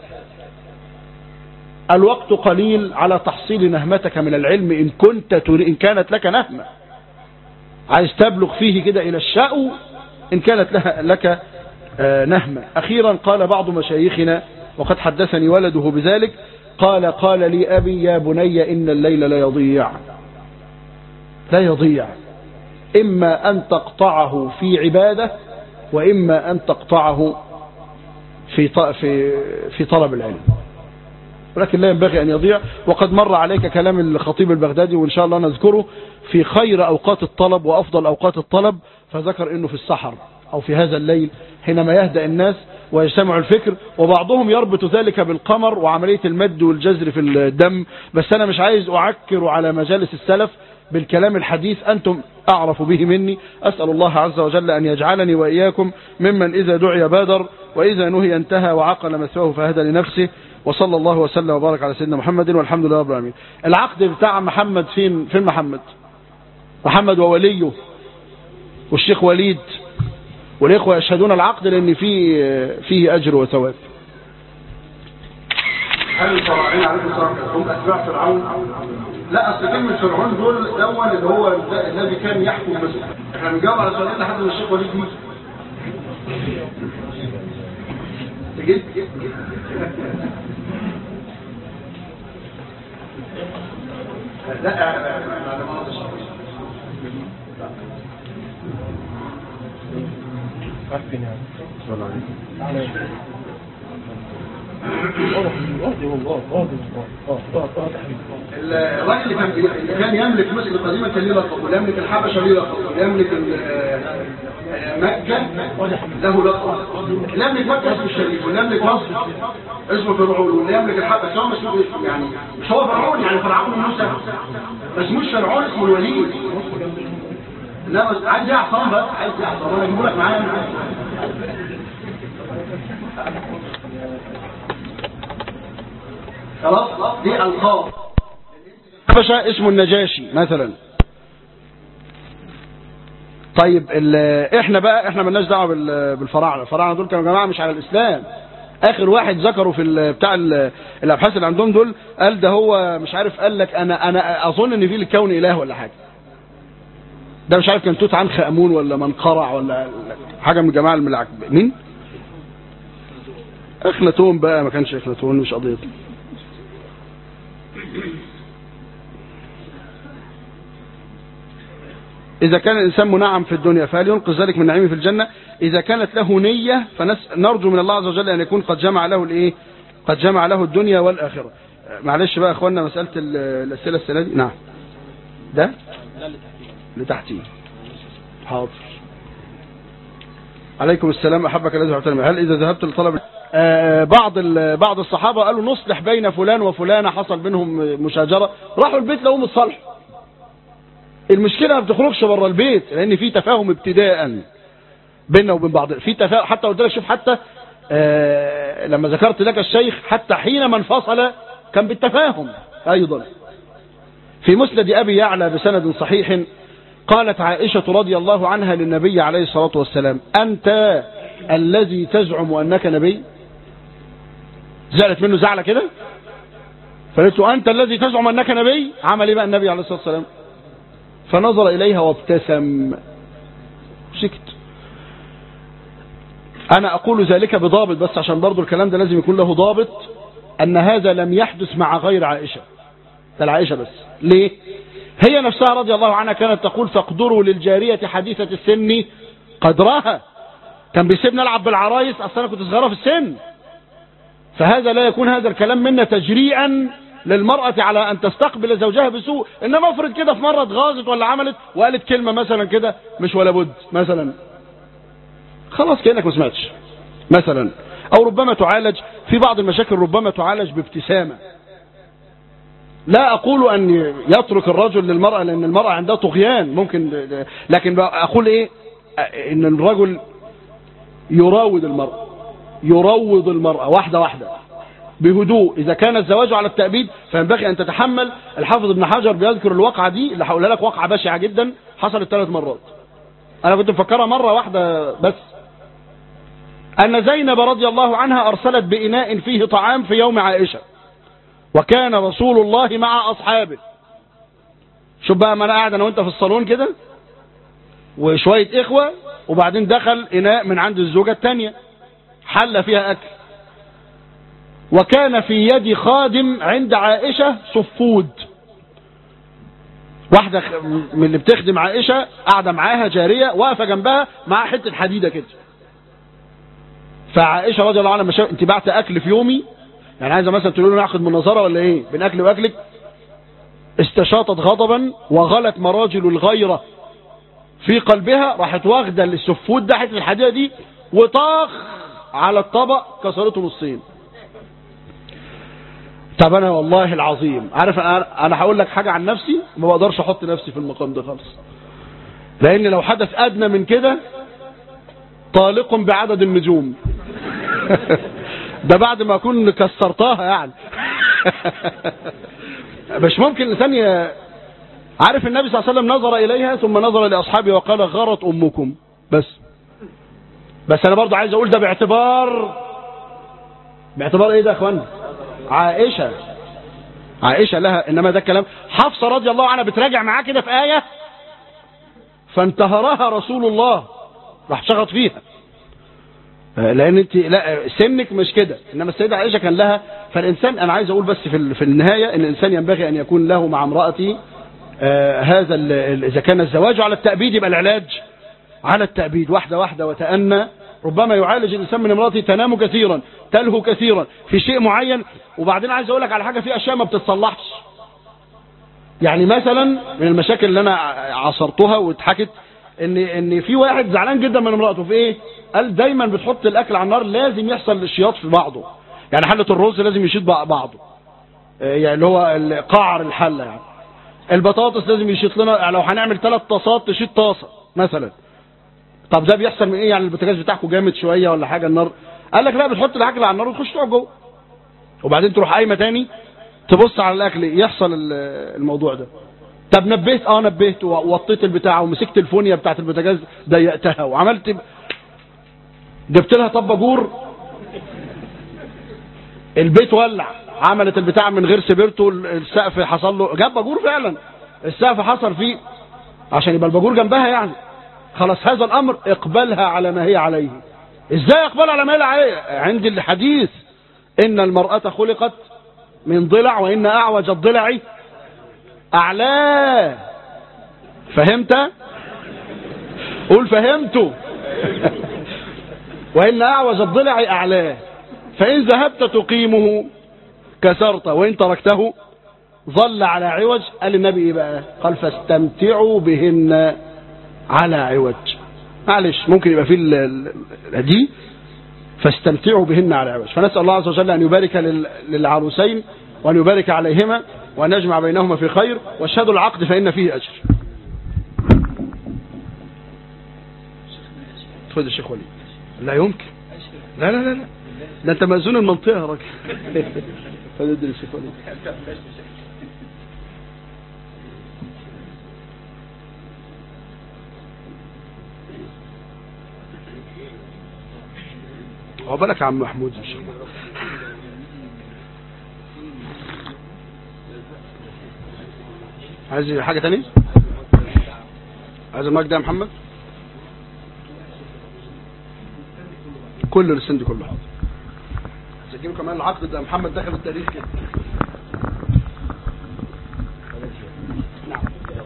الوقت قليل على تحصيل نهمتك من العلم إن كنت تري إن كانت لك نهمة عايز تبلغ فيه كده إلى الشأو إن كانت لها لك آه، نهمة أخيرا قال بعض مشايخنا وقد حدثني ولده بذلك قال قال لي أبي يا بني إن الليل لا يضيع لا يضيع إما أن تقطعه في عبادة وإما أن تقطعه في ط- في في طلب العلم ولكن لا ينبغي أن يضيع وقد مر عليك كلام الخطيب البغدادي وإن شاء الله نذكره في خير أوقات الطلب وأفضل أوقات الطلب فذكر أنه في السحر أو في هذا الليل حينما يهدأ الناس ويجتمع الفكر وبعضهم يربط ذلك بالقمر وعملية المد والجزر في الدم بس أنا مش عايز أعكر على مجالس السلف بالكلام الحديث أنتم أعرف به مني أسأل الله عز وجل أن يجعلني وإياكم ممن إذا دعي بادر وإذا نهي انتهى وعقل مثواه فهدى لنفسه وصلى الله وسلم وبارك على سيدنا محمد والحمد لله رب العالمين العقد بتاع محمد فين فين محمد محمد ووليه والشيخ وليد والإخوة يشهدون العقد لأن فيه فيه أجر وثواب هل الفراعنين عليكم السلام هم أتباع فرعون؟ لا أصل كلمة فرعون دول الأول اللي هو الذي كان يحكم مصر احنا بنجاوب على سؤالين لحد ما الشيخ وليد يجي تجد لا لا الراجل اللي كان اللي كان يملك مصر قديما كان ليه لقب ويملك الحبشه ليه لقب ويملك مكه له لقب اللي يملك مكه اسمه الشريف واللي يملك مصر اسمه فرعون واللي يملك الحبشه هو مش يعني مش هو فرعون يعني فرعون موسى ما اسموش فرعون اسمه الوليد لا بس عايز يعصم بس عايز يعصم انا اجيبه لك معايا خلاص دي القاب حبشة اسمه النجاشي مثلا طيب احنا بقى احنا مالناش دعوه بالفراعنه الفراعنه دول كانوا جماعه مش على الاسلام اخر واحد ذكروا في بتاع الابحاث اللي عندهم دول قال ده هو مش عارف قال لك انا انا اظن ان في الكون اله ولا حاجه ده مش عارف كان توت عنخ امون ولا منقرع ولا حاجه من الجماعه الملعب مين اخناتون بقى ما كانش اخناتون مش قضيتي إذا كان الإنسان منعم في الدنيا فهل ينقذ ذلك من نعيمه في الجنة إذا كانت له نية فنرجو من الله عز وجل أن يكون قد جمع له الإيه قد جمع له الدنيا والآخرة معلش بقى أخوانا مسألة الأسئلة السنة دي نعم ده لتحتيه حاضر عليكم السلام أحبك الذي احترم هل إذا ذهبت لطلب آه بعض بعض الصحابة قالوا نصلح بين فلان وفلانة حصل بينهم مشاجرة راحوا البيت لقوم الصلح المشكلة ما بتخرجش بره البيت لأن في تفاهم ابتداء بيننا وبين بعض في تفاهم حتى قلت لك شوف حتى آه لما ذكرت لك الشيخ حتى حينما انفصل كان بالتفاهم أيضا في مسند أبي يعلى بسند صحيح قالت عائشة رضي الله عنها للنبي عليه الصلاة والسلام أنت الذي تزعم أنك نبي زعلت منه زعلة كده فقالت له أنت الذي تزعم أنك نبي عمل إيه بقى النبي عليه الصلاة والسلام فنظر إليها وابتسم سكت أنا أقول ذلك بضابط بس عشان برضو الكلام ده لازم يكون له ضابط أن هذا لم يحدث مع غير عائشة ده العائشة بس ليه هي نفسها رضي الله عنها كانت تقول فاقدروا للجارية حديثة السن قدرها كان بيسيبني العب بالعرايس اصل انا كنت صغيره في السن فهذا لا يكون هذا الكلام منا تجريئا للمرأة على أن تستقبل زوجها بسوء إنما افرض كده في مرة اتغاظت ولا عملت وقالت كلمة مثلا كده مش ولا بد مثلا خلاص كأنك ما سمعتش مثلا أو ربما تعالج في بعض المشاكل ربما تعالج بابتسامة لا أقول أن يترك الرجل للمرأة لأن المرأة عندها طغيان ممكن لكن أقول إيه إن الرجل يراود المرأة يروض المرأة واحدة واحدة بهدوء إذا كان الزواج على التأبيد فينبغي أن تتحمل الحافظ ابن حجر بيذكر الواقعة دي اللي هقولها لك واقعة بشعة جدا حصلت ثلاث مرات أنا كنت مفكرها مرة واحدة بس أن زينب رضي الله عنها أرسلت بإناء فيه طعام في يوم عائشة وكان رسول الله مع أصحابه شوف بقى ما أنا قاعد أنا وأنت في الصالون كده وشوية إخوة وبعدين دخل إناء من عند الزوجة الثانية حل فيها أكل وكان في يد خادم عند عائشة صفود واحدة من اللي بتخدم عائشة قاعدة معاها جارية واقفة جنبها مع حتة حديدة كده فعائشة رضي الله عنها مشا... انت بعت اكل في يومي يعني عايزة مثلا تقول له ناخد مناظرة ولا ايه بين اكل واكلك استشاطت غضبا وغلت مراجل الغيرة في قلبها راحت واخدة السفود ده حتة الحديدة دي وطاخ على الطبق كسرته نصين طب انا والله العظيم عارف انا انا هقول لك حاجه عن نفسي ما بقدرش احط نفسي في المقام ده خالص لان لو حدث ادنى من كده طالق بعدد النجوم ده بعد ما اكون كسرتها يعني مش ممكن الانسان ي... عارف النبي صلى الله عليه وسلم نظر اليها ثم نظر لاصحابه وقال غرت امكم بس بس انا برضه عايز اقول ده باعتبار باعتبار ايه ده يا اخوانا عائشة عائشة لها انما ده الكلام حفصة رضي الله عنها بتراجع معاه كده في آية فانتهرها رسول الله راح شغط فيها لان انت لا سنك مش كده انما السيدة عائشة كان لها فالانسان انا عايز اقول بس في في النهاية ان الانسان ينبغي ان يكون له مع امرأته آه هذا اذا كان الزواج على التأبيد يبقى العلاج على التأبيد واحدة واحدة وتأنى ربما يعالج الإنسان من امراته تنام كثيرا تلهو كثيرا في شيء معين وبعدين عايز أقول لك على حاجة في أشياء ما بتتصلحش يعني مثلا من المشاكل اللي أنا عصرتها واتحكت ان ان في واحد زعلان جدا من امراته في ايه قال دايما بتحط الاكل على النار لازم يحصل الشياط في بعضه يعني حله الرز لازم يشيط بعضه يعني اللي هو قعر الحله يعني البطاطس لازم يشيط لنا لو هنعمل ثلاث طاسات تشيط طاسه مثلا طب ده بيحصل من ايه يعني البوتاجاز بتاعكم جامد شويه ولا حاجه النار قال لك لا بتحط الاكل على النار وتخش تقعد جوه وبعدين تروح قايمه تاني تبص على الاكل يحصل الموضوع ده طب نبهت اه نبهت ووطيت البتاع ومسكت الفونيا بتاعت البوتاجاز ضيقتها وعملت ب... جبت لها طب باجور البيت ولع عملت البتاع من غير سبيرتو السقف حصل له جاب باجور فعلا السقف حصل فيه عشان يبقى الباجور جنبها يعني خلاص هذا الامر اقبلها على ما هي عليه ازاي اقبلها على ما هي عليه عند الحديث ان المرأة خلقت من ضلع وان اعوج الضلع اعلاه فهمت قول فهمت وان اعوج الضلع اعلاه فان ذهبت تقيمه كسرت وان تركته ظل على عوج قال النبي ايه بقى قال فاستمتعوا بهن على عوج معلش ممكن يبقى في دي فاستمتعوا بهن على عوج فنسأل الله عز وجل أن يبارك للعروسين وأن يبارك عليهما وأن يجمع بينهما في خير واشهدوا العقد فإن فيه أجر تفضل الشيخ وليد لا يمكن لا لا لا لا ده انت مأذون المنطقة يا راجل تفضل الشيخ وليد عقبالك يا عم محمود ان شاء الله عايز حاجة تانية عايز المايك ده يا محمد كل السن دي كله حاضر هتجيب كمان العقد ده محمد دخل التاريخ كده نعم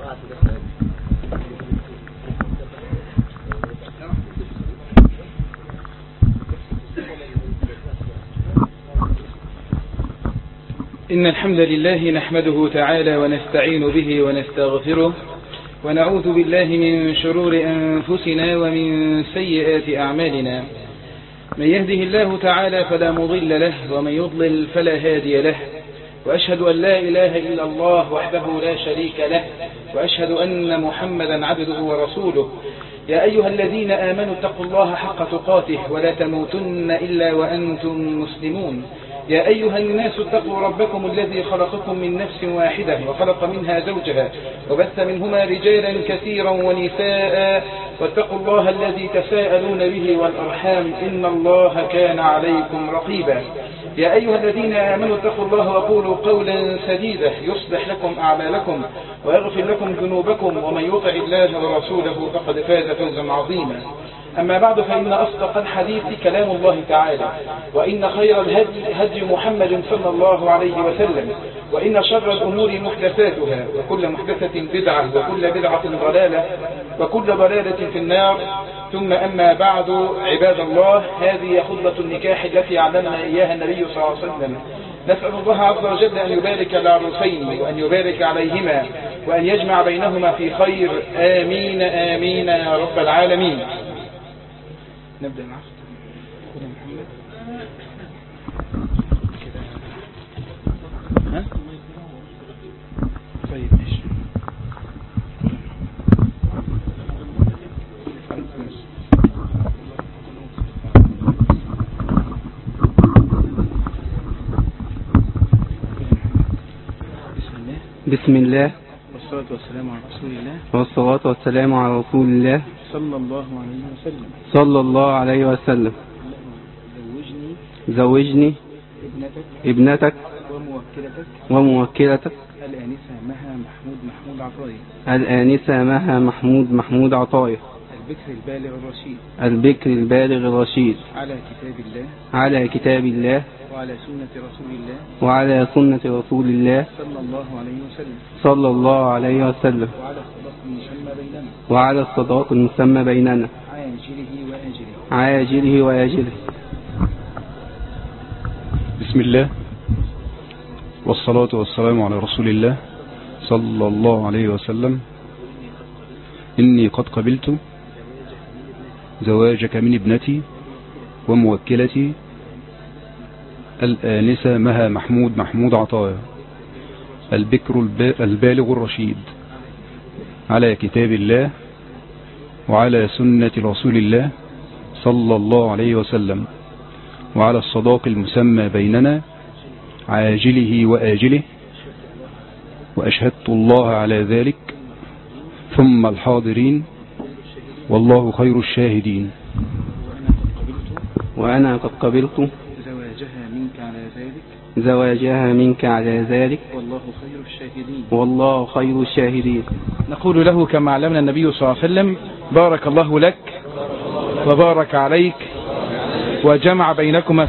إن الحمد لله نحمده تعالى ونستعين به ونستغفره ونعوذ بالله من شرور أنفسنا ومن سيئات أعمالنا من يهده الله تعالى فلا مضل له ومن يضلل فلا هادي له وأشهد أن لا إله إلا الله وحده لا شريك له وأشهد أن محمدا عبده ورسوله يا أيها الذين آمنوا اتقوا الله حق تقاته ولا تموتن إلا وأنتم مسلمون يا أيها الناس اتقوا ربكم الذي خلقكم من نفس واحدة وخلق منها زوجها وبث منهما رجالا كثيرا ونساء واتقوا الله الذي تساءلون به والأرحام إن الله كان عليكم رقيبا يا أيها الذين آمنوا اتقوا الله وقولوا قولا سديدا يصلح لكم أعمالكم ويغفر لكم ذنوبكم ومن يطع الله ورسوله فقد فاز فوزا عظيما أما بعد فإن أصدق الحديث كلام الله تعالى وإن خير الهدي هدي محمد صلى الله عليه وسلم وإن شر الأمور محدثاتها وكل محدثة بدعة وكل بدعة ضلالة وكل ضلالة في النار ثم أما بعد عباد الله هذه خطبة النكاح التي علمنا إياها النبي صلى الله عليه وسلم نسأل الله عز وجل أن يبارك العروسين وأن يبارك عليهما وأن يجمع بينهما في خير آمين آمين يا رب العالمين نبدأ معك خذ يا محمد كده ها طيب ماشي بسم الله بسم الله والصلاة والسلام على رسول الله والصلاة والسلام على رسول الله صلى الله عليه وسلم صلى الله عليه وسلم زوجني زوجني ابنتك ابنتك وموكلتك وموكلتك الآنسة مها محمود محمود عطايا الآنسة مها محمود محمود عطايا البكر البالغ الرشيد البكر البالغ الرشيد على كتاب الله على كتاب الله وعلى سنة رسول الله وعلى سنة رسول الله صلى الله عليه وسلم صلى الله عليه وسلم وعلى الصداق المسمى بيننا وعلى الصداق المسمى بيننا عاجله وآجله عاجله وآجله بسم الله والصلاة والسلام على رسول الله صلى الله عليه وسلم إني قد قبلت زواجك من ابنتي وموكلتي الآنسة مها محمود محمود عطايا البكر الب- البالغ الرشيد على كتاب الله وعلى سنة رسول الله صلى الله عليه وسلم وعلى الصداق المسمى بيننا عاجله وآجله وأشهدت الله على ذلك ثم الحاضرين والله خير الشاهدين وأنا قد قبلت وأنا قد قبلت زواجها منك على ذلك زواجها منك على ذلك والله خير الشاهدين والله خير الشاهدين نقول له كما علمنا النبي صلى الله عليه وسلم بارك الله لك وبارك عليك وجمع بينكما